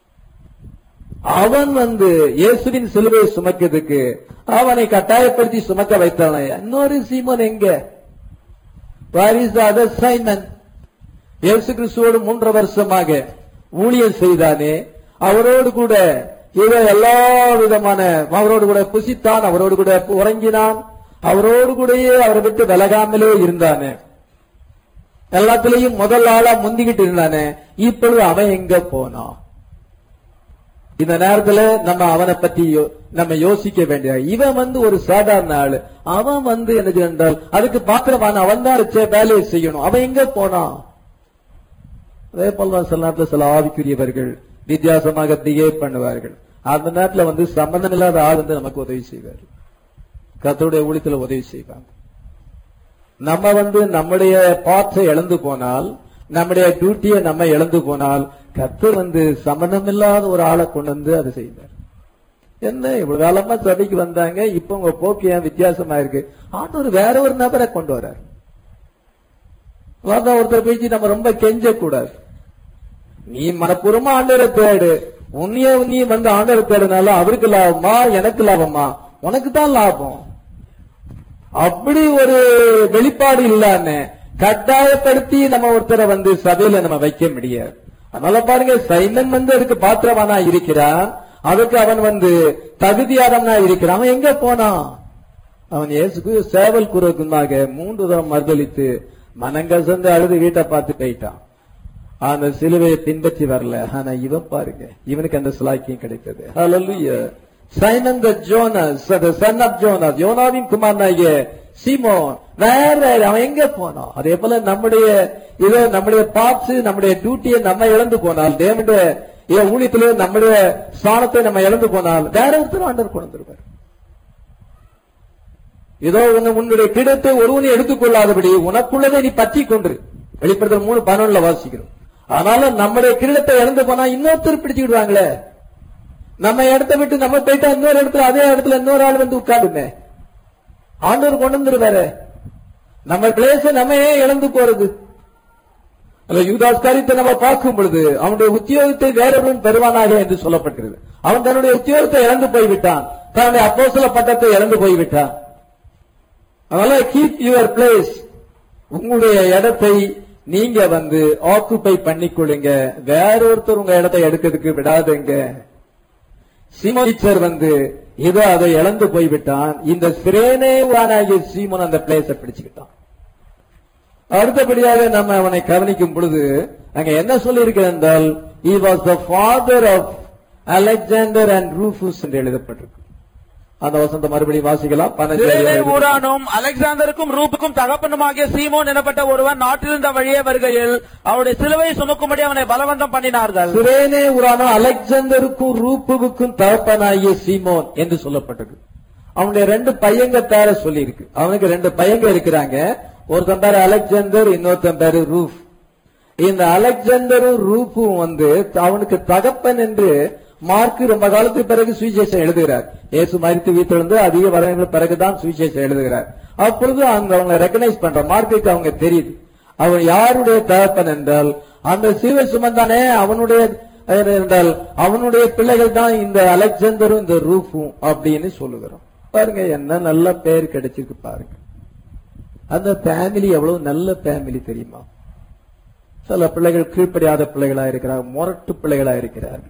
அவன் வந்து இயேசுவின் சிலுவையை சுமக்கிறதுக்கு அவனை கட்டாயப்படுத்தி சுமக்க வைத்தான் இன்னொரு சீமன் எங்க Where is the other Simon? இயேசு கிறிஸ்துவோடு மூன்று வருஷமாக ஊழியம் செய்தானே அவரோடு கூட இவன் எல்லா விதமான அவரோடு கூட புசித்தான் அவரோடு கூட உறங்கினான் அவரோடு கூடயே அவரை விட்டு விலகாமலே இருந்தானே எல்லாத்திலையும் முதல் ஆளா முந்திக்கிட்டு இருந்தானே இப்பொழுது அவன் எங்க போனான் இந்த நேரத்துல நம்ம அவனை பத்தி யோ- நம்ம யோசிக்க வேண்டிய இவன் வந்து ஒரு சாதாரண ஆளு அவன் வந்து என்ன என்றால் அதுக்கு பாத்திரமான அவன் தான் இருச்சே வேலையை செய்யணும் அவன் எங்க போனான் அதே போல சில நேரத்துல சில ஆவிக்குரியவர்கள் வித்தியாசமாக பிஹேவ் பண்ணுவார்கள் அந்த நேரத்துல வந்து சம்பந்தம் இல்லாத ஆள் வந்து நமக்கு உதவி செய்வார் கர்த்தருடைய ஊழியத்துல உதவி செய்வாங்க நம்ம வந்து நம்முடைய பாற்றை இழந்து போனால் நம்முடைய டியூட்டியை நம்ம இழந்து போனால் கர்த்தர் வந்து சம்பந்தமில்லாத ஒரு ஆளை கொண்டு வந்து அதை செய்வார் என்ன இவ்வளவு காலமா சபைக்கு வந்தாங்க இப்ப உங்க போக்கு ஏன் வித்தியாசமா இருக்கு ஆண்டவர் வேற ஒரு நபரை கொண்டு வரார் அதான் ஒருத்தர் பேச்சு நம்ம ரொம்ப கெஞ்ச கூடாது நீ மனப்பூர்வமா ஆண்டவரை தேடு உன்னைய நீ வந்து ஆண்டவரை தேடுனால அவருக்கு லாபமா எனக்கு லாபமா உனக்கு தான் லாபம் அப்படி ஒரு வெளிப்பாடு இல்லாம கட்டாயப்படுத்தி நம்ம ஒருத்தரை வந்து சபையில நம்ம வைக்க முடியாது அதனால பாருங்க சைமன் வந்து அதுக்கு பாத்திரவானா இருக்கிறான் அதுக்கு அவன் வந்து தகுதியாதவனா இருக்கிறான் அவன் எங்க போனான் அவன் இயேசுக்கு சேவல் குறுக்குமாக மூன்று தரம் மறுதளித்து மனங்கசந்து அழுது வீட்டை பார்த்து போயிட்டான் அந்த சிலுவையை பின்பற்றி வரல ஆனா இவன் பாருங்க இவனுக்கு அந்த சிலாக்கியம் கிடைத்தது Hallelujah. Simon the Jonas the son of Jonas யோனாவின் குமாரனாகிய சீமோன் வேற அவன் எங்க போனான் அதே போல நம்முடைய இத நம்முடைய பார்ட்ஸ் நம்முடைய டியூட்டியை நம்ம இழந்து போனால் தேவனுடைய இவன் ஊழியத்திலே நம்முடைய ஸ்தானத்தை நம்ம இழந்து போனால் வேற ஒருத்தர் ஆண்டவர் கொண்டு வந்துருவார் இதோ உன்னை உன்னுடைய கிடத்தை ஒருவனை எடுத்துக்கொள்ளாதபடி உனக்குள்ளதை நீ பற்றி கொண்டு வெளிப்படுத்தல் மூணு பதினொன்னுல வாசிக்கிறோம் அதனால நம்முடைய கிரீடத்தை இழந்து போனா இன்னொருத்தர் பிடிச்சுக்கிடுவாங்களே நம்ம இடத்த விட்டு நம்ம போயிட்டா இன்னொரு இடத்துல அதே இடத்துல இன்னொரு ஆள் வந்து உட்காருமே ஆண்டவர் கொண்டு வந்துருவாரு நம்ம பிளேஸ நம்ம ஏன் இழந்து போறது அல்ல யூதாஸ் காரியத்தை நம்ம பார்க்கும் பொழுது அவனுடைய உத்தியோகத்தை வேறொருவன் பெறுவானாக என்று சொல்லப்பட்டிருக்கிறது அவன் தன்னுடைய உத்தியோகத்தை இழந்து போய்விட்டான் தன்னுடைய அப்போஸ்தல பட்டத்தை இழந்து போய்விட்டான் அதனால கீப் யுவர் பிளேஸ் உங்களுடைய இடத்தை நீங்க வந்து ஆக்குப்பை பண்ணிக்கொள்ளுங்க வேற ஒருத்தர் உங்க இடத்தை எடுக்கிறதுக்கு விடாதுங்க சீமோனிச்சர் வந்து இதோ அதை இழந்து போய்விட்டான் இந்த சிரேனேவானாகிய சீமோன் அந்த பிளேஸ பிடிச்சுக்கிட்டான் அடுத்தபடியாக நம்ம அவனை கவனிக்கும் பொழுது அங்க என்ன சொல்லி என்றால் he was the father of Alexander and Rufus என்று எழுதப்பட்டிருக்கு அந்த வசந்த மறுபடியும் வாசிக்கலாம் சிரேனே பன்னெண்டு ஊரானும் அலெக்சாந்தருக்கும் ரூப்புக்கும் தகப்பனுமாகிய சீமோன் எனப்பட்ட ஒருவன் நாட்டிலிருந்த வழியே வருகையில் அவருடைய சிலுவையை சுமக்கும்படி அவனை பலவந்தம் பண்ணினார்கள் சிரேனே உரான அலெக்சாண்டருக்கும் ரூப்புவுக்கும் தகப்பனாகிய சீமோன் என்று சொல்லப்பட்டது அவனுடைய ரெண்டு பையங்க பேர சொல்லி இருக்கு அவனுக்கு ரெண்டு பையங்க இருக்கிறாங்க ஒருத்தன் பேரு அலெக்சாண்டர் இன்னொருத்தன் பேரு ரூஃப் இந்த அலெக்சாண்டரும் ரூஃபும் வந்து அவனுக்கு தகப்பன் என்று மார்க் ரொம்ப காலத்துக்கு பிறகு சுவிசேஷம் எழுதுகிறார் இயேசு மரித்து வீட்டிலிருந்து அதிக வருடங்களுக்கு பிறகுதான் சுவிசேஷம் எழுதுகிறார் அப்பொழுது அவங்க அவங்க ரெக்கனைஸ் பண்ற மார்க்குக்கு அவங்க தெரியுது அவன் யாருடைய தகப்பன் என்றால் அந்த சிலுவை சுமந்தானே அவனுடைய அஹ், என்றால் அவனுடைய பிள்ளைகள் தான் இந்த அலெக்சாண்டரும் இந்த ரூஃபும் அப்படின்னு சொல்லுகிறோம் பாருங்க என்ன நல்ல பேர் கிடைச்சிருக்கு பாருங்க அந்த ஃபேமிலி எவ்வளவு நல்ல ஃபேமிலி தெரியுமா சில பிள்ளைகள் கீழ்ப்படியாத பிள்ளைகளா இருக்கிறார்கள் முரட்டு பிள்ளைகளா இருக்கிறார்கள்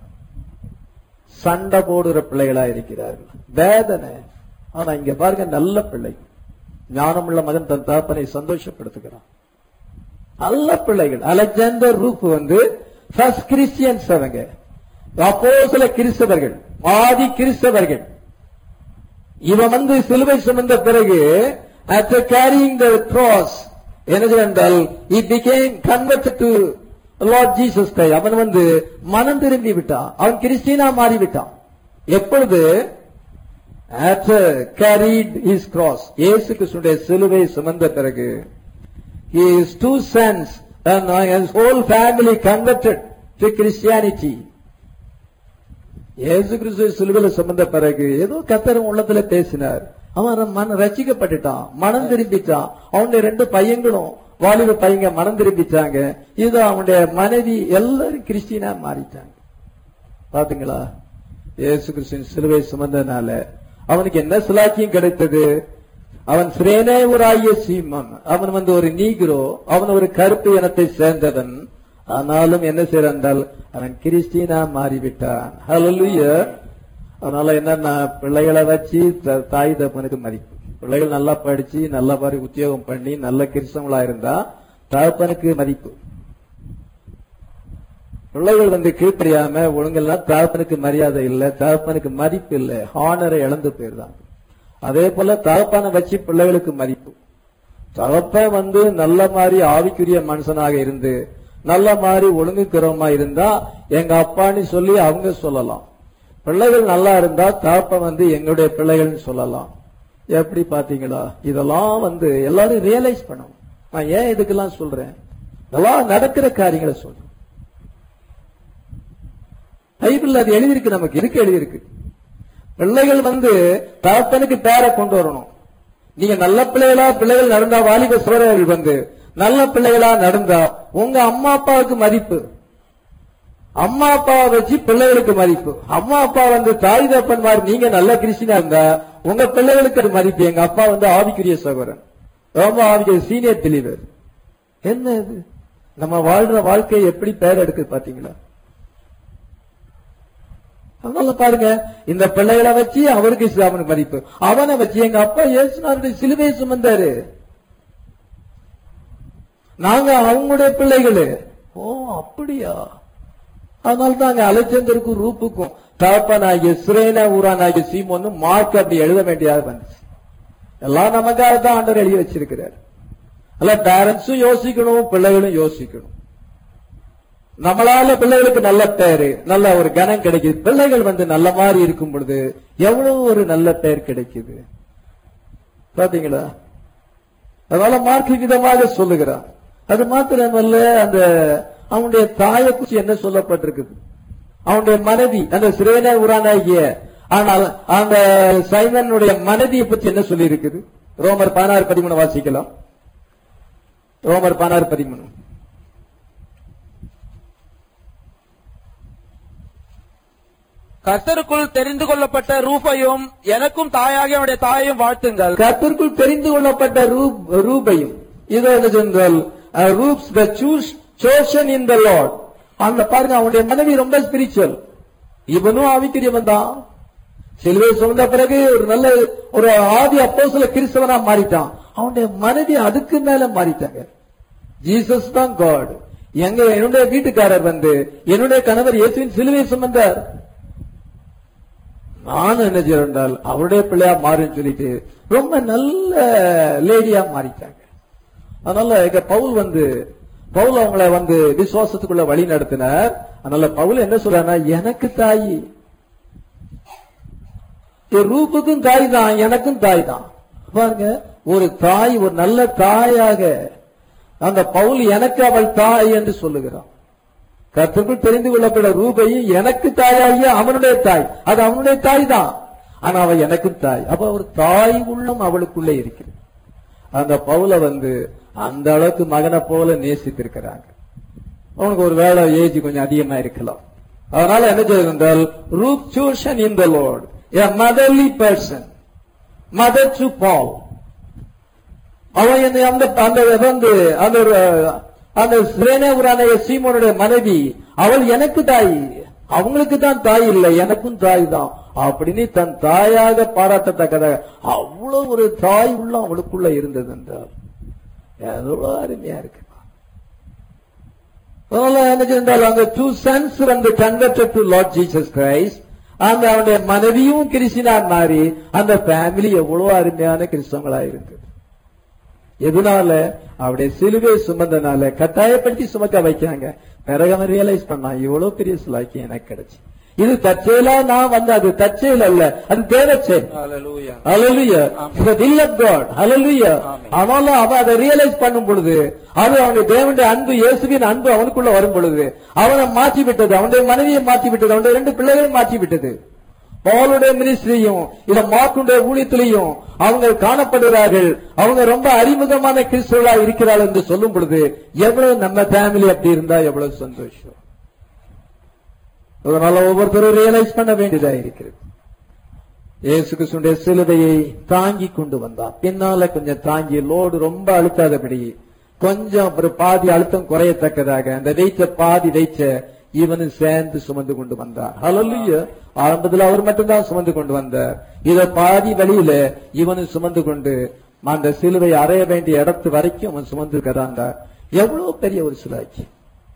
சண்டை போடுற பிள்ளைகளா இருக்கிறார்கள் வேதனை ஆனா இங்க பாருங்க நல்ல பிள்ளை ஞானமுள்ள மகன் தன் தகப்பனை சந்தோஷப்படுத்துகிறான் நல்ல பிள்ளைகள் அலெக்சாண்டர் ரூப் வந்து ஃபர்ஸ்ட் கிறிஸ்டியன்ஸ் அவங்க அப்போ சில கிறிஸ்தவர்கள் ஆதி கிறிஸ்தவர்கள் இவன் வந்து சிலுவை சுமந்த பிறகு after carrying the cross என்ன என்றால் he became converted to Lord Jesus Christ அவன் வந்து மனம் திரும்பி விட்டான் அவன் கிறிஸ்டியனா மாறி விட்டான் எப்பொழுது after carried his cross இயேசு கிறிஸ்துடைய சிலுவை சுமந்த பிறகு his two sons and his whole family converted to Christianity இயேசு கிறிஸ்து சிலுவையில சுமந்த பிறகு ஏதோ கத்தர் உள்ளத்துல பேசினார் அவன் மன ரசிக்கப்பட்டுட்டான் மனம் திரும்பிட்டான் அவனுடைய ரெண்டு பையங்களும் வாலிப பையங்க மனம் திரும்பிச்சாங்க இது அவனுடைய மனைவி எல்லாரும் கிறிஸ்டினா மாறிட்டாங்க பாத்தீங்களா இயேசு கிறிஸ்துவின் சிலுவை சுமந்தனால அவனுக்கு என்ன சிலாக்கியம் கிடைத்தது அவன் சிரேனேவராகிய சீமான் அவன் வந்து ஒரு நீக்ரோ அவன் ஒரு கருப்பு இனத்தை சேர்ந்தவன் ஆனாலும் என்ன செய்யறான் என்றால் அவன் கிறிஸ்டினா மாறிவிட்டான் ஹalleluya அதனால என்னன்னா பிள்ளைகளை வச்சு த- தாய் தப்பனுக்கு மதிப்பு பிள்ளைகள் நல்லா படிச்சு நல்ல மாதிரி உத்தியோகம் பண்ணி நல்ல கிறிஸ்தவங்களா இருந்தா தகப்பனுக்கு மதிப்பு பிள்ளைகள் வந்து கீழ்ப்படியாம ஒழுங்கெல்லாம் தகப்பனுக்கு மரியாதை இல்ல தகப்பனுக்கு மதிப்பு இல்ல ஹானரை இழந்து போயிருந்தாங்க அதே போல தகப்பனை வச்சு பிள்ளைகளுக்கு மதிப்பு தகப்பன் வந்து நல்ல மாதிரி ஆவிக்குரிய மனுஷனாக இருந்து நல்ல மாதிரி ஒழுங்குக்கிறவமா இருந்தா எங்க அப்பான்னு சொல்லி அவங்க சொல்லலாம் பிள்ளைகள் நல்லா இருந்தா தகப்பன் வந்து எங்களுடைய பிள்ளைகள்னு சொல்லலாம் எப்படி பாத்தீங்களா இதெல்லாம் வந்து எல்லாரும் ரியலைஸ் பண்ணணும் நான் ஏன் இதுக்கெல்லாம் சொல்றேன் இதெல்லாம் நடக்கிற காரியங்களை சொல்றேன் பைபிள் அது எழுதியிருக்கு நமக்கு எதுக்கு எழுதியிருக்கு பிள்ளைகள் வந்து தகப்பனுக்கு பேரை கொண்டு வரணும் நீங்க நல்ல பிள்ளைகளா பிள்ளைகள் நடந்தா வாலிப சோழர்கள் வந்து நல்ல பிள்ளைகளா நடந்தா உங்க அம்மா அப்பாவுக்கு மதிப்பு அம்மா அப்பாவை வச்சு பிள்ளைகளுக்கு மதிப்பு அம்மா அப்பா வந்து தாய் தப்பன் மாதிரி நீங்க நல்ல கிறிஸ்டினா இருந்தா உங்க பிள்ளைகளுக்கு அது மதிப்பு எங்க அப்பா வந்து ஆவிக்குரிய சகோதரன் ரொம்ப ஆவிக்குரிய சீனியர் பிலீவர் என்ன இது நம்ம வாழ்ற வாழ்க்கை எப்படி பேர் எடுக்குது பாத்தீங்களா அதனால பாருங்க இந்த பிள்ளைகளை வச்சு அவருக்கு அவனுக்கு மதிப்பு அவனை வச்சு எங்க அப்பா இயேசுனாருடைய சிலுவையை சுமந்தாரு நாங்க அவங்களுடைய பிள்ளைகளு ஓ அப்படியா அதனால தாங்க அலெக்சாந்தருக்கும் ரூப்புக்கும் தகப்பனாகிய சிரேன ஊரானாகிய சீமோன்னு மார்க் அப்படி எழுத வேண்டியதாக வந்துச்சு எல்லாம் நமக்காக தான் ஆண்டவர் எழுதி வச்சிருக்கிறார் அல்ல பேரண்ட்ஸும் யோசிக்கணும் பிள்ளைகளும் யோசிக்கணும் நம்மளால பிள்ளைகளுக்கு நல்ல பேரு நல்ல ஒரு கனம் கிடைக்குது பிள்ளைகள் வந்து நல்ல மாதிரி இருக்கும் பொழுது எவ்வளவு ஒரு நல்ல பெயர் கிடைக்குது பாத்தீங்களா அதனால மார்க்கு விதமாக சொல்லுகிறான் அது மாத்திரமல்ல அந்த அவனுடைய தாயை குறிச்சு என்ன சொல்லப்பட்டிருக்குது அவனுடைய மனைவி அந்த சிறேன உரானாகிய ஆனால் அந்த சைமனுடைய மனைவியை பற்றி என்ன சொல்லி இருக்குது ரோமர் பதினாறு பதிமூணு வாசிக்கலாம் ரோமர் பதினாறு பதிமூணு கர்த்தருக்குள் தெரிந்து கொள்ளப்பட்ட ரூபையும் எனக்கும் தாயாகிய அவனுடைய தாயையும் வாழ்த்துங்கள் கர்த்தருக்குள் தெரிந்து கொள்ளப்பட்ட ரூப்- ரூபையும் இது என்ன சொன்னால் ரூப்ஸ் த சூஸ் சோஷன் இன் த லார்ட் அந்த பாருங்க அவனுடைய மனைவி ரொம்ப ஸ்பிரிச்சுவல் இவனும் ஆவிக்கிரியவன் தான் சிலுவை சுமந்த பிறகு ஒரு நல்ல ஒரு ஆதி அப்போஸ்தல கிறிஸ்தவனா மாறிட்டான் அவனுடைய மனைவி அதுக்கு மேல மாறிட்டாங்க ஜீசஸ் தான் காட் எங்க என்னுடைய வீட்டுக்காரர் வந்து என்னுடைய கணவர் இயேசுவின் சிலுவை சுமந்தார் நானும் என்ன செய்யறால் அவருடைய பிள்ளையா மாறுன்னு சொல்லிட்டு ரொம்ப நல்ல லேடியா மாறிட்டாங்க அதனால இங்க பவுல் வந்து பவுல் அவங்கள வந்து விசுவாசத்துக்குள்ள வழி நடத்தினார் அதனால பவுல் என்ன சொல்றாருன்னா எனக்கு தாயி என் ரூபுக்கும் தாய் தான் எனக்கும் தாய் தான் பாருங்க ஒரு தாய் ஒரு நல்ல தாயாக அந்த பவுல் எனக்கு அவள் தாய் என்று சொல்லுகிறான் கர்த்தருக்குள் தெரிந்து கொள்ளப்பட ரூபையும் எனக்கு தாயாகிய அவனுடைய தாய் அது அவனுடைய தாய் தான் ஆனா அவ எனக்கு தாய் அப்ப ஒரு தாய் உள்ளம் அவளுக்குள்ளே இருக்கிறது அந்த பவுல வந்து அந்த அளவுக்கு மகனை போல நேசித்திருக்கிறாங்க அவனுக்கு ஒரு வேலை ஏஜ் கொஞ்சம் அதிகமா இருக்கலாம் அதனால என்ன செய்யுது என்றால் Rufus chosen in the Lord a motherly person mother to Paul அவன் என்னை அந்த அந்த வந்து அந்த ஒரு, அந்த சிரேனேபுரான சீமோனுடைய மனைவி அவள் எனக்கு தாய் அவங்களுக்கு தான் தாய் இல்லை எனக்கும் தாய் தான் அப்படின்னு தன் தாயாக பாராட்டத்தக்கதாக அவ்வளவு ஒரு தாய் உள்ள அவளுக்குள்ள இருந்தது என்றால் எவ்வளவு அருமையா இருக்கு அதனால என்ன சென்றால் அந்த டூ சன்ஸ் வந்து converted to Lord Jesus Christ அந்த அவனுடைய மனைவியும் கிறிஸ்டினார் மாறி அந்த ஃபேமிலி எவ்வளவு அருமையான கிறிஸ்தவங்களா இருக்குது எதனால அவருடைய சிலுவை சுமந்தனால கட்டாயப்படுத்தி சுமக்க வைக்காங்க பிறகு அவன் ரியலைஸ் பண்ணான் இவ்வளவு பெரிய சிலாக்கி எனக்கு கிடைச்சு இது தற்செயலா நான் வந்து அது தற்செயல் அல்ல அது தேவச்செயல் Hallelujah. Hallelujah. It's the will of God. Hallelujah. Amen. அவனால அவன் அதை ரியலைஸ் பண்ணும் பொழுது அது அவனுடைய தேவனுடைய அன்பு இயேசுவின் அன்பு அவனுக்குள்ள வரும் பொழுது அவனை மாற்றி விட்டது அவனுடைய மனைவியை மாற்றி விட்டது அவனுடைய ரெண்டு பிள்ளைகளையும் மாற்றி விட்டது பவுலுடைய மினிஸ்ட்ரியும் இத மார்க்குடைய ஊழியத்திலையும் அவங்க காணப்படுகிறார்கள் அவங்க ரொம்ப அறிமுகமான கிறிஸ்தவர்களா இருக்கிறார்கள் என்று சொல்லும் பொழுது எவ்வளவு நம்ம ஃபேமிலி அப்படி இருந்தா எவ்வளவு சந்தோஷம் அதனால ஒவ்வொருத்தரும் ரியலைஸ் பண்ண வேண்டியதா இருக்கிறது இயேசு கிறிஸ்துடைய சிலுவையை தாங்கி கொண்டு வந்தார் பின்னால கொஞ்சம் தாங்கி லோடு ரொம்ப அழுத்தாதபடி கொஞ்சம் ஒரு பாதி அழுத்தம் குறையத்தக்கதாக அந்த வெயிச்ச பாதி வெயிச்ச இவனு சேர்ந்து சுமந்து கொண்டு வந்தார் ஹalleluya ஆரம்பத்தில் அவர் மட்டும்தான் சுமந்து கொண்டு வந்தார் இத பாதி வழியில இவனு சுமந்து கொண்டு அந்த சிலுவை அறைய வேண்டிய இடத்து வரைக்கும் அவன் சுமந்து இருக்கிறான் எவ்வளவு பெரிய ஒரு சிலாக்கி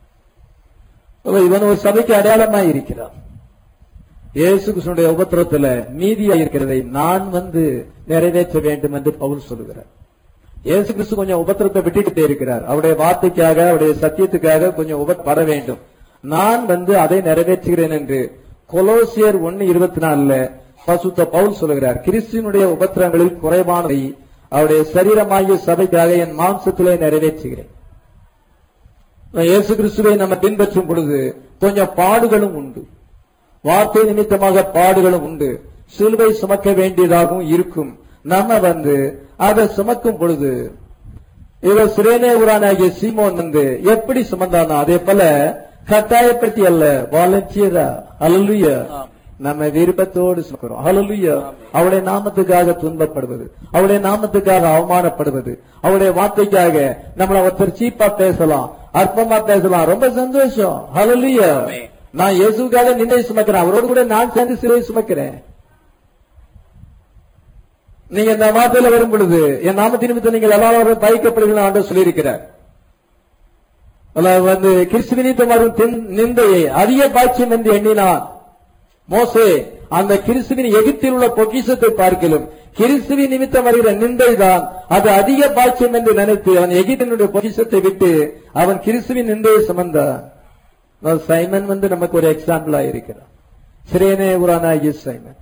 இவன் ஒரு சபைக்கு அடையாளமா இருக்கிறான் இயேசு கிறிஸ்துடைய உபத்திரத்துல மீதியா இருக்கிறதை நான் வந்து நிறைவேற்ற வேண்டும் என்று பவுல் சொல்லுகிறார் இயேசு கிறிஸ்து கொஞ்சம் உபத்திரத்தை விட்டுக்கிட்டே இருக்கிறார் அவருடைய வார்த்தைக்காக அவருடைய சத்தியத்துக்காக கொஞ்சம் உபப்பட வேண்டும் நான் வந்து அதை நிறைவேற்றுகிறேன் என்று கொலோசியர் ஒன்னு இருபத்தி நாலுல பசுத்த பவுல் சொல்லுகிறார் கிறிஸ்துவனுடைய உபத்திரங்களில் குறைவானதை அவருடைய சரீரமாகிய சபைக்காக என் மாம்சத்திலே நிறைவேற்றுகிறேன் இயேசு கிறிஸ்துவை நம்ம பின்பற்றும் பொழுது கொஞ்சம் பாடுகளும் உண்டு வார்த்தை நிமித்தமாக பாடுகளும் உண்டு சிலுவை சுமக்க வேண்டியதாகவும் இருக்கும் நம்ம வந்து அதை சுமக்கும் பொழுது இவர் சிறேனேவரானாகிய சீமோன் வந்து எப்படி சுமந்தானோ அதே போல கட்டாயப்படுத்தி அல்ல வாலண்டியரா அல்லலுயா நம்ம விருப்பத்தோடு சுமக்கிறோம் ஹalleluya அவருடைய நாமத்துக்காக துன்பப்படுவது அவருடைய நாமத்துக்காக அவமானப்படுவது அவருடைய வார்த்தைக்காக நம்மள ஒருத்தர் சீப்பா பேசலாம் அற்பமா பேசலாம் ரொம்ப சந்தோஷம் ஹalleluya ஆமென். நான் இயேசுக்காக நிந்தை சுமக்கிறேன் அவரோடு கூட நான் சேர்ந்து சிலுவை சுமக்கிறேன் நீங்க இந்த வார்த்தையில வரும் பொழுது என் நாமத்தின் நிமித்தம் நீங்கள் எல்லாரும் பயக்கப்படுகிறீர்கள் ஆண்டு சொல்லியிருக்கிறார் அல்ல வந்து கிறிஸ்துவ நிமித்தம் வரும் தின்- நிந்தையை அதிக பாட்சியம் என்று எண்ணினான் மோசே அந்த கிறிஸ்துவின் எகிப்தில் உள்ள பொக்கிஷத்தை பார்க்கலும் கிறிஸ்துவின் நிமித்தம் வருகிற நிந்தை தான் அது அதிக பாட்சியம் என்று நினைத்து அவன் எகிப்தினுடைய பொக்கிஷத்தை விட்டு அவன் கிறிஸ்துவின் நிந்தையை சுமந்தான் அதாவது சைமன் வந்து நமக்கு ஒரு எக்ஸாம்பிளா இருக்கிறான் சிறேனே உரானாகிய சைமன்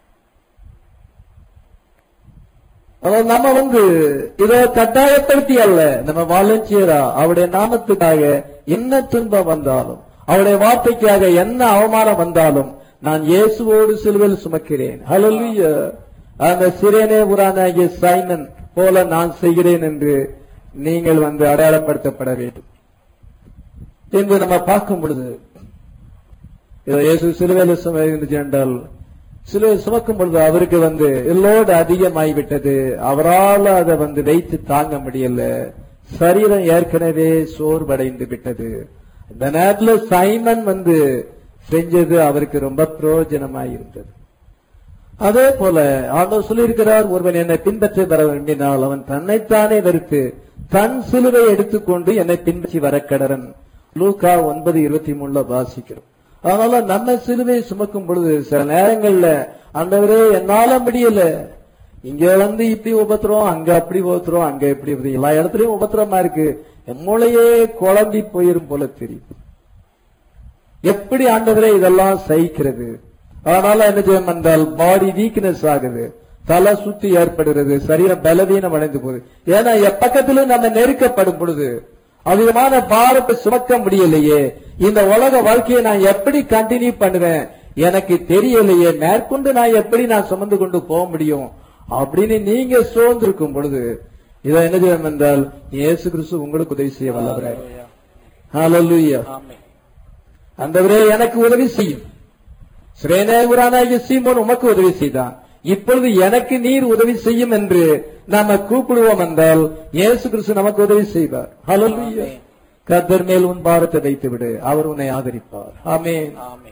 அதாவது நம்ம வந்து இதை கட்டாயப்படுத்தி அல்ல நம்ம வாலண்டியரா அவருடைய நாமத்துக்காக என்ன துன்பம் வந்தாலும் அவருடைய வார்த்தைக்காக என்ன அவமானம் வந்தாலும் நான் இயேசுவோடு சிலுவையில் சுமக்கிறேன் ஹalleluya அந்த சிறேனே உரானாகிய சைமன் போல நான் செய்கிறேன் என்று நீங்கள் வந்து அடையாளப்படுத்தப்பட வேண்டும் என்று நம்ம பார்க்கும் பொழுது இதோ இயேசு சிலுவையில் சுமந்து என்றால் சிலுவை சுமக்கும் பொழுது அவருக்கு வந்து லோடு அதிகமாகிவிட்டது அவரால் அதை வந்து வைத்து தாங்க முடியல சரீரம் ஏற்கனவே சோர்வடைந்து விட்டது இந்த நேரத்துல சைமன் வந்து செஞ்சது அவருக்கு ரொம்ப பிரயோஜனமாய் இருந்தது அதே போல ஆண்டவர் சொல்லியிருக்கிறார் ஒருவன் என்னை பின்பற்றி வர விரும்பினால் அவன் தன்னைத்தானே வெறுத்து தன் சிலுவை எடுத்துக்கொண்டு என்னை பின்பற்றி வர கடரன் லூகா ஒன்பது இருபத்தி மூணுல வாசிக்கிறோம் அதனால நம்ம சிலுவை சுமக்கும் பொழுது சில நேரங்கள்ல ஆண்டவரே என்னால முடியல இங்க வந்து இப்படி உபத்திரம் அங்க அப்படி உபத்திரம் அங்க இப்படி உபத்திரம். எல்லா இடத்துலயும் உபத்திரமா இருக்கு என் மூளையே குழம்பி போயிரும் போல தெரியும் எப்படி ஆண்டவரே இதெல்லாம் சகிக்கிறது அதனால என்ன செய்யும் என்றால் பாடி வீக்னஸ் ஆகுது தலை சுத்தி ஏற்படுகிறது சரீரம் பலவீனம் அடைந்து போகுது ஏன்னா எப்பக்கத்திலும் நம்ம நெருக்கப்படும் பொழுது அதிகமான பாரத்தை சுமக்க முடியலையே இந்த உலக வாழ்க்கையை நான் எப்படி கண்டினியூ பண்ணுவேன் எனக்கு தெரியலையே மேற்கொண்டு நான் எப்படி நான் சுமந்து கொண்டு போக முடியும் அப்படின்னு நீங்க சோர்ந்திருக்கும் பொழுது இதை என்ன செய்யும் என்றால் இயேசு கிறிஸ்து உங்களுக்கு உதவி செய்ய வல்லவராய் ஹalleluya ஆமென் அந்தவரே எனக்கு உதவி செய்யும் சிறேனேவரானாகிய சீமோன் உமக்கு உதவி செய்தான் இப்பொழுது எனக்கு நீர் உதவி செய்யும் என்று நாம கூப்பிடுவோம் என்றால் இயேசு கிறிஸ்து நமக்கு உதவி செய்வார் ஹalleluya ஆமென். கர்த்தர் மேல் உன் பாரத்தை வைத்து விடு அவர் உன்னை ஆதரிப்பார் ஆமென் ஆமென்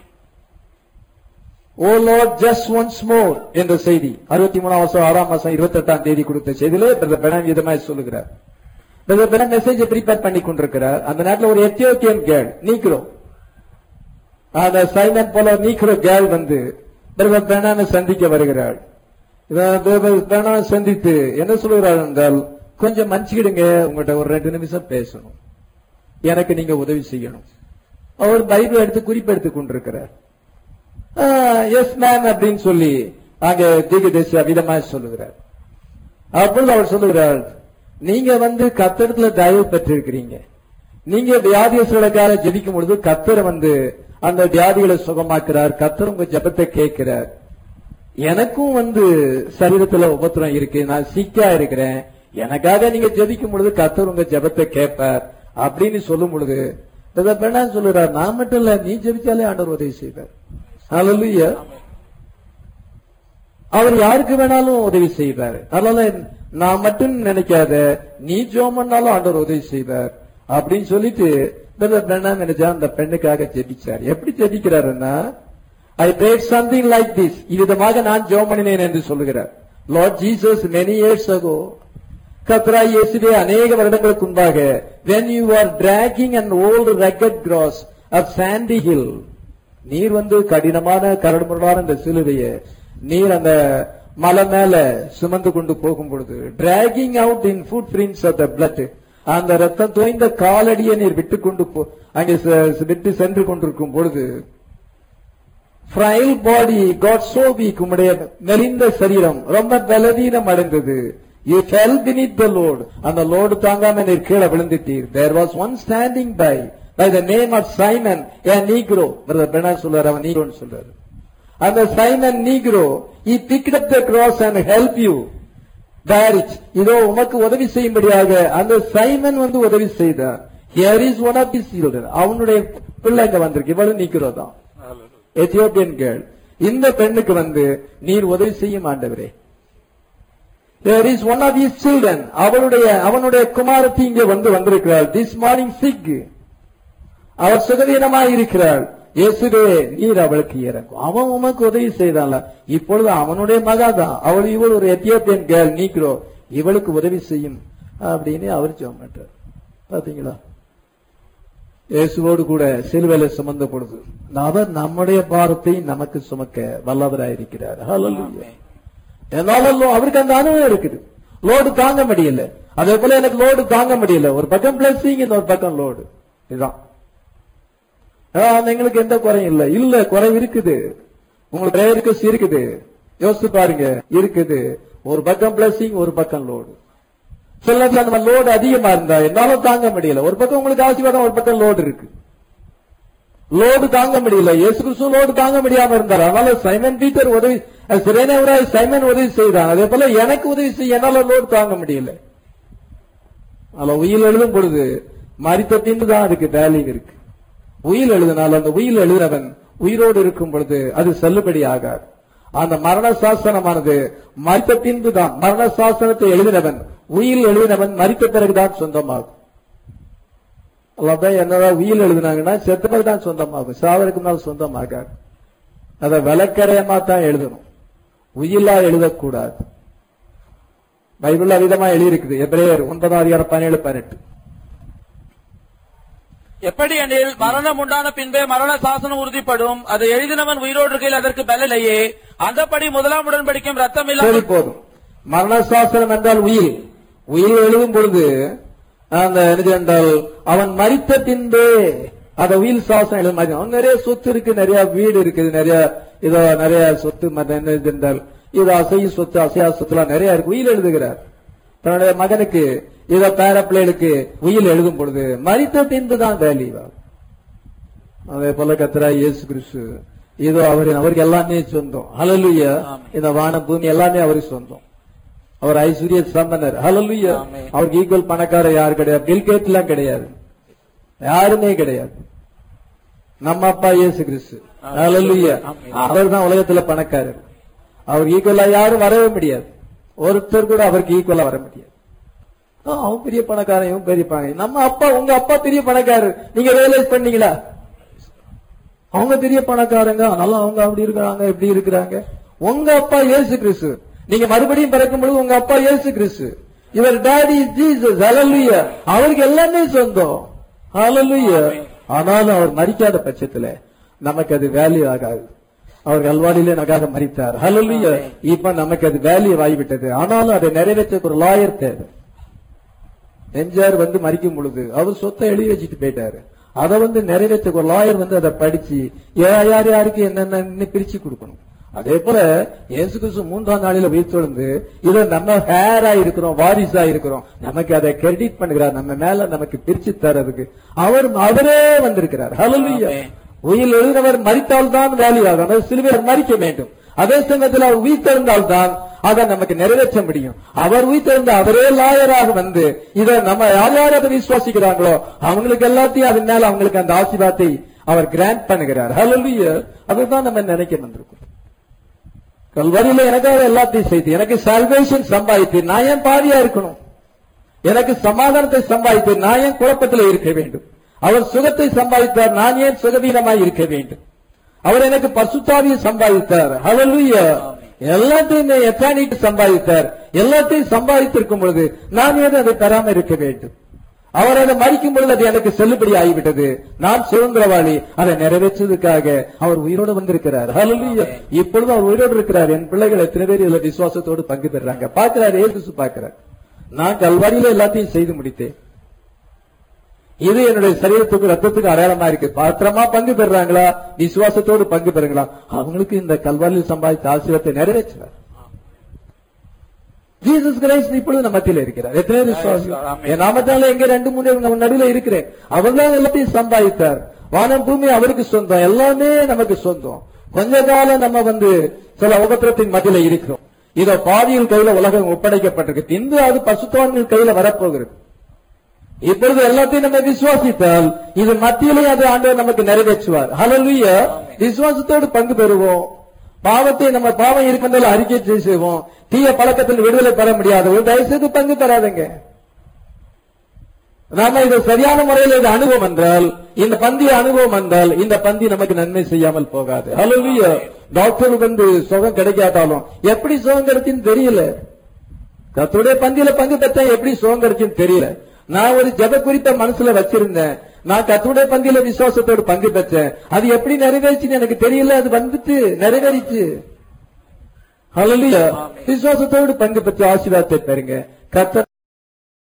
O Lord just once more என்ற செய்தி அறுபத்தி மூணாம் வருஷம் ஆறாம் மாசம் இருபத்தி எட்டாம் தேதி கொடுத்த செய்தியிலே பிரதர் பெணம் விதமாய் சொல்லுகிறார் பிரதர் பெணம் மெசேஜ் ப்ரிப்பேர் பண்ணி கொண்டிருக்கிறார் அந்த நேரத்தில் ஒரு எத்தியோப்பியன் கேள் நீக்கிறோம் அந்த சைமன் போல நீக்கிற கேள் வந்து பிரதர் பெணாமை சந்திக்க வருகிறாள் இவன் பிரதர் பெணாமை சந்தித்து என்ன சொல்லுகிறாள் என்றால் கொஞ்சம் மன்னிச்சுக்கிடுங்க உங்கள்கிட்ட ஒரு ரெண்டு நிமிஷம் பேசணும் எனக்கு நீங்க உதவி செய்யணும் அவர் பைபிள் எடுத்து குறிப்பு எடுத்துக் கொண்டிருக்கிறார் எஸ் மேம் அப்படின்னு சொல்லி அங்க தீர்க்கதரிசி விதமா சொல்லுகிறார் அப்பொழுது அவர் சொல்லுகிறார் நீங்க வந்து கத்தடத்துல தயவு பெற்றிருக்கிறீங்க நீங்க வியாதியர்களுக்காக ஜெபிக்கும் பொழுது கத்தர் வந்து அந்த வியாதிகளை சுகமாக்குறார் கத்தர் உங்க ஜெபத்தை கேட்கிறார் எனக்கும் வந்து சரீரத்துல உபத்திரம் இருக்கு நான் சிக்கா இருக்கிறேன் எனக்காக நீங்க ஜெபிக்கும் பொழுது கத்தர் உங்க ஜெபத்தை கேட்பார் அப்படின்னு சொல்லும் பொழுது பிரதர் பெண்ணான் சொல்லுறார் நான் மட்டும் இல்ல நீ ஜெபிச்சாலே ஆண்டவர் உதவி செய்வார் ஹalleluya அவர் யாருக்கு வேணாலும் உதவி செய்வார் அதனால நான் மட்டும் நினைக்காத நீ ஜோம் பண்ணாலும் ஆண்டவர் உதவி செய்வார் அப்படின்னு சொல்லிட்டு பிரதர் பெண்ணா நினைச்சா அந்த பெண்ணுக்காக ஜெபிச்சார் எப்படி ஜெபிக்கிறாருன்னா I prayed something like this இவ்விதமாக நான் ஜோம் பண்ணினேன் என்று சொல்லுகிறார் Lord Jesus many years ago கத்ரா இயேசுவே அநேக வருடங்களுக்கு முன்பாக when you are dragging an old rugged cross of sandy hill நீர் வந்து கடினமான கரடுமுரடான இந்த சிலுவையை நீர் அந்த மலை மேல சுமந்து கொண்டு போகும் பொழுது dragging out in footprints of the blood அந்த ரத்தம் தோய்ந்த காலடியை நீர் விட்டு கொண்டு போ அங்கே செ- விட்டு சென்று கொண்டிருக்கும் பொழுது frail body God so weak உம்முடைய மெலிந்த சரீரம் ரொம்ப பலவீனம் அடைந்தது you fell beneath the load அந்த லோடு தாங்காம நீர் கீழே விழுந்துட்டீர் there was one standing by by the name of Simon a Negro brother பெனா சொல்றாரு அவன் நீக்ரோன்னு சொல்றாரு அந்த Simon Negro he picked up the cross and help you bear it இதோ உமக்கு உதவி செய்யும்படியாக அந்த சைமன் வந்து உதவி செய்தார் here is one of his children அவனுடைய பிள்ளை இங்க வந்திருக்கு இவளும் நீக்கிறோ தான் எத்தியோப்பியன் கேர்ள் இந்த பெண்ணுக்கு வந்து நீர் உதவி செய்யும் ஆண்டவரே there is one of his children அவளுடைய அவனுடைய குமாரத்தி இங்கே வந்து வந்திருக்கிறாள் திஸ் மார்னிங் சிக் அவர் சுகவீனமாய் இருக்கிறாள் இயேசுவே நீர் அவளுக்கு இறங்கும் அவன் உமக்கு உதவி செய்தான்ல இப்பொழுது அவனுடைய மகா தான் அவள் இவள் ஒரு எத்தியோப்பியன் கேர்ள் நீக்கிறோ இவளுக்கு உதவி செய்யும் அப்படின்னு அவர் ஜெபம் பண்றார் பாத்தீங்களா இயேசுவோடு கூட சிலுவையில சுமந்த பொழுது அவர் நம்முடைய பாரத்தை நமக்கு சுமக்க வல்லவராயிருக்கிறார் ஹalleluya. என்னாலும் அவருக்கு அந்த அனுபவம் இருக்குது லோடு தாங்க முடியல அதே போல எனக்கு லோடு தாங்க முடியல ஒரு பக்கம் பிளஸிங் இன்னொரு பக்கம் லோடு இதுதான் ஆ, எங்களுக்கு எந்த குறையும் இல்ல இல்ல குறை இருக்குது உங்களுக்கு பிரேயருக்கு இருக்குது யோசிச்சு பாருங்க இருக்குது ஒரு பக்கம் பிளஸிங் ஒரு பக்கம் லோடு சில நேரத்துல நம்ம லோடு அதிகமா இருந்தா என்னாலும் தாங்க முடியல ஒரு பக்கம் உங்களுக்கு ஆசீர்வாதம் ஒரு பக்கம் லோடு இருக்கு லோடு தாங்க முடியல இயேசு கிறிஸ்து லோடு தாங்க முடியாம இருந்தார் அதனால சைமன் பீட்டர் உதவி சிறேனவராய் சைமன் உதவி செய்தான் அதே போல எனக்கு உதவி செய்ய என்னால லோடு தாங்க முடியல அதுல உயில் எழுதும் பொழுது மரித்த பின்பு தான் அதுக்கு வேல்யூ இருக்கு உயில் எழுதினால் அந்த உயில் எழுதினவன் உயிரோடு இருக்கும் பொழுது அது செல்லுபடி ஆகாது அந்த மரண சாசனமானது மரித்த பின்பு தான் மரண சாசனத்தை எழுதினவன் உயில் எழுதினவன் மரித்த பிறகுதான் சொந்தமாகும் அதான் என்னடா உயில் எழுதினாங்கன்னா செத்த பிறகு தான் சொந்தமாகும் சாவருக்கு முன்னால் சொந்தமாகாது அதை விளக்கரையமா தான் எழுதணும் உயிலா எழுதக்கூடாது பைபிள்ல விதமா எழுதியிருக்குது எபிரேயர் ஒன்பதாம் அதிகாரம் பதினேழு பதினெட்டு எப்படி எனில் மரணம் உண்டான பின்பே மரண சாசனம் உறுதிப்படும் அது எழுதினவன் உயிரோடு இருக்கையில் அதற்கு பலலையே அந்தப்படி முதலாம் உடன்படிக்கும் ரத்தம் சரி இல்லாமல் போதும் மரண சாசனம் என்றால் உயிர் உயிர் எழுதும் பொழுது அந்த என்னது என்றால் அவன் மரித்த பின்பே அந்த உயிர் சாசனம் எழுத மாதிரி அவன் நிறைய சொத்து இருக்கு நிறைய வீடு இருக்குது நிறைய இதோ நிறைய சொத்து மற்ற என்ன இது என்றால் இது அசைய சொத்து அசையா சொத்துலாம் நிறைய இருக்கு உயிர் எழுதுகிறார் தன்னுடைய மகனுக்கு இதோ பேர பிள்ளைகளுக்கு உயிர் எழுதும் பொழுது மரித்த பின்பு தான் வேல்யூ அதே போல கத்தரா இயேசு கிறிஸ்து இதோ அவர் அவருக்கு எல்லாமே சொந்தம் ஹalleluya இந்த வானம் பூமி எல்லாமே அவருக்கு சொந்தம் அவர் ஐஸ்வர்ய சம்பனர் ஹalleluya ஆமென். அவருக்கு ஈக்குவல் பணக்காரர் யாரு கிடையாது பில் கேட் எல்லாம் கிடையாது யாருமே கிடையாது நம்ம அப்பா இயேசு கிறிஸ்து ஹalleluya அவர் தான் உலகத்துல பணக்காரர் அவர் ஈக்குவலா யாரும் வரவே முடியாது ஒருத்தர் கூட அவருக்கு ஈக்குவலா வர முடியாது ஆ, அவன் பெரிய பணக்காரன் இவன் பெரிய பணக்காரன் நம்ம அப்பா உங்க அப்பா பெரிய பணக்காரர் நீங்க ரியலைஸ் பண்ணீங்களா அவங்க பெரிய பணக்காரங்க அதனால அவங்க அப்படி இருக்கிறாங்க இப்படி இருக்கிறாங்க உங்க அப்பா இயேசு கிறிஸ்து நீங்க மறுபடியும் பிறக்கும் பொழுது உங்க அப்பா இயேசு கிறிஸ்து இவர் டாடி ஜீசஸ் ஹalleluya அவருக்கு எல்லாமே சொந்தம் ஹalleluya ஆனாலும் அவர் மரிக்காத பட்சத்துல நமக்கு அது வேல்யூ ஆகாது அவர் கல்வாரியிலே நமக்காக மரித்தார் ஹalleluya இப்ப நமக்கு அது வேல்யூ ஆகிவிட்டது ஆனாலும் அதை நிறைவேற்ற ஒரு லாயர் தேவை எம்ஜிஆர் வந்து மறிக்கும் பொழுது அவர் சொத்தை எழுதி வச்சுட்டு போயிட்டாரு அதை வந்து நிறைவேற்ற ஒரு லாயர் வந்து அதை படிச்சு யா- யார் யாருக்கு என்னென்ன பிரிச்சு கொடுக்கணும் அதே போல இயேசு கிறிஸ்து மூன்றாம் நாளில உயிர்த்தெழுந்து இதை நம்ம ஹேரா இருக்கிறோம் வாரிசா இருக்கிறோம் நமக்கு அதை கிரெடிட் பண்ணுகிறார் நம்ம மேல நமக்கு பிரிச்சு தரதுக்கு அவர் அவரே வந்திருக்கிறார் ஹalleluya ஆமென். உயிர் எழுதினவர் மறித்தால் தான் வேலையாகும் அதாவது சிலுவையில் மறிக்க வேண்டும் அதே சமயத்தில் அவர் உயிர்த்தெழுந்தால் தான் அதை நமக்கு நிறைவேற்ற முடியும் அவர் உயிர்த்தெழுந்த அவரே லாயராக வந்து இதை நம்ம யார் யார் அதை விசுவாசிக்கிறாங்களோ அவங்களுக்கு எல்லாத்தையும் அதன் மேல அவங்களுக்கு அந்த ஆசீர்வாதத்தை அவர் கிராண்ட் பண்ணுகிறார் ஹalleluya அதுதான் நம்ம நினைக்க வந்திருக்கோம் கல்வரியில எனக்காக எல்லாத்தையும் செய்து எனக்கு சால்வேஷன் சம்பாதித்து நான் ஏன் பாதியா இருக்கணும் எனக்கு சமாதானத்தை சம்பாதித்து நான் ஏன் குழப்பத்தில் இருக்க வேண்டும் அவர் சுகத்தை சம்பாதித்தார் நான் ஏன் சுகவீனமாய் இருக்க வேண்டும் அவர் எனக்கு பசுத்தாவியை சம்பாதித்தார் ஹalleluya எல்லாத்தையும் எத்தானிட்டு சம்பாதித்தார் எல்லாத்தையும் சம்பாதித்திருக்கும் பொழுது நான் ஏன் அதை பெறாம இருக்க வேண்டும் அவர் அதை மறிக்கும் பொழுது அது எனக்கு செல்லுபடி ஆகிவிட்டது நான் சுதந்திரவாளி அதை நிறைவேற்றுவதற்காக அவர் உயிரோடு வந்திருக்கிறார் ஹalleluya இப்பொழுது அவர் உயிரோடு இருக்கிறார் என் பிள்ளைகள் எத்தனை பேர் இதுல விசுவாசத்தோடு பங்கு பெறாங்க பார்க்கிறார் ஏசு பார்க்கிறார் நான் கல்வாரியில எல்லாத்தையும் செய்து முடித்தேன் இது என்னுடைய சரீரத்துக்கு ரத்தத்துக்கு அடையாளமா இருக்கு பாத்திரமா பங்கு பெறாங்களா விசுவாசத்தோடு பங்கு பெறுங்களா அவங்களுக்கு இந்த கல்வாரியில் சம்பாதித்த ஆசீர்வாதத்தை நிறைவேற்றுவார் ஜீசஸ் கிரைஸ்ட் இப்பொழுது நம்ம மத்தியில இருக்கிறார் எத்தனை பேர் விசுவாசம் ஆமென். என் நாமத்தால எங்க ரெண்டு மூணு நம்ம நடுவில் இருக்கிறேன் அவர் தான் எல்லாத்தையும் சம்பாதித்தார் வானம் பூமி அவருக்கு சொந்தம் எல்லாமே நமக்கு சொந்தம் கொஞ்ச காலம் நம்ம வந்து சில உபத்திரத்தின் மத்தியில இருக்கிறோம் இதோ பாவியின் கையில உலகம் ஒப்படைக்கப்பட்டிருக்கு பின்பு அது பசுத்தவான்கள் கையில வரப்போகிறது இப்பொழுது எல்லாத்தையும் நம்ம விசுவாசித்தால் இது மத்தியிலே அது ஆண்டவர் நமக்கு நிறைவேற்றுவார் ஹalleluya விசுவாசத்தோடு பங்கு பெறுவோம் பாவத்தை நம்ம பாவம் இருக்கின்றதில் அறிக்கை செய்வோம் தீய பழக்கத்தில் விடுதலை பெற முடியாது ஒரு தயவு செய்து பங்கு பெறாதங்க நாம இது சரியான முறையில் இது அனுபவம் என்றால் இந்த பந்திய அனுபவம் என்றால் இந்த பந்தி நமக்கு நன்மை செய்யாமல் போகாது ஹalleluya டாக்டர் வந்து சுகம் கிடைக்காட்டாலும் எப்படி சுகம் கிடைச்சுன்னு தெரியல கர்த்தருடைய பந்தியில பங்கு பெற்றேன் எப்படி சுகம் கிடைச்சுன்னு தெரியல நான் ஒரு ஜெப குறிப்பை மனசுல வச்சிருந்தேன் நான் கர்த்தருடைய பந்தியில விசுவாசத்தோடு பங்கு பெற்றேன் அது எப்படி நிறைவேறுச்சுன்னு எனக்கு தெரியல அது வந்துட்டு நிறைவேறிச்சு ஹalleluya விசுவாசத்தோடு பங்கு பெற்ற ஆசீர்வாதத்தை பெறுங்க கர்த்தர்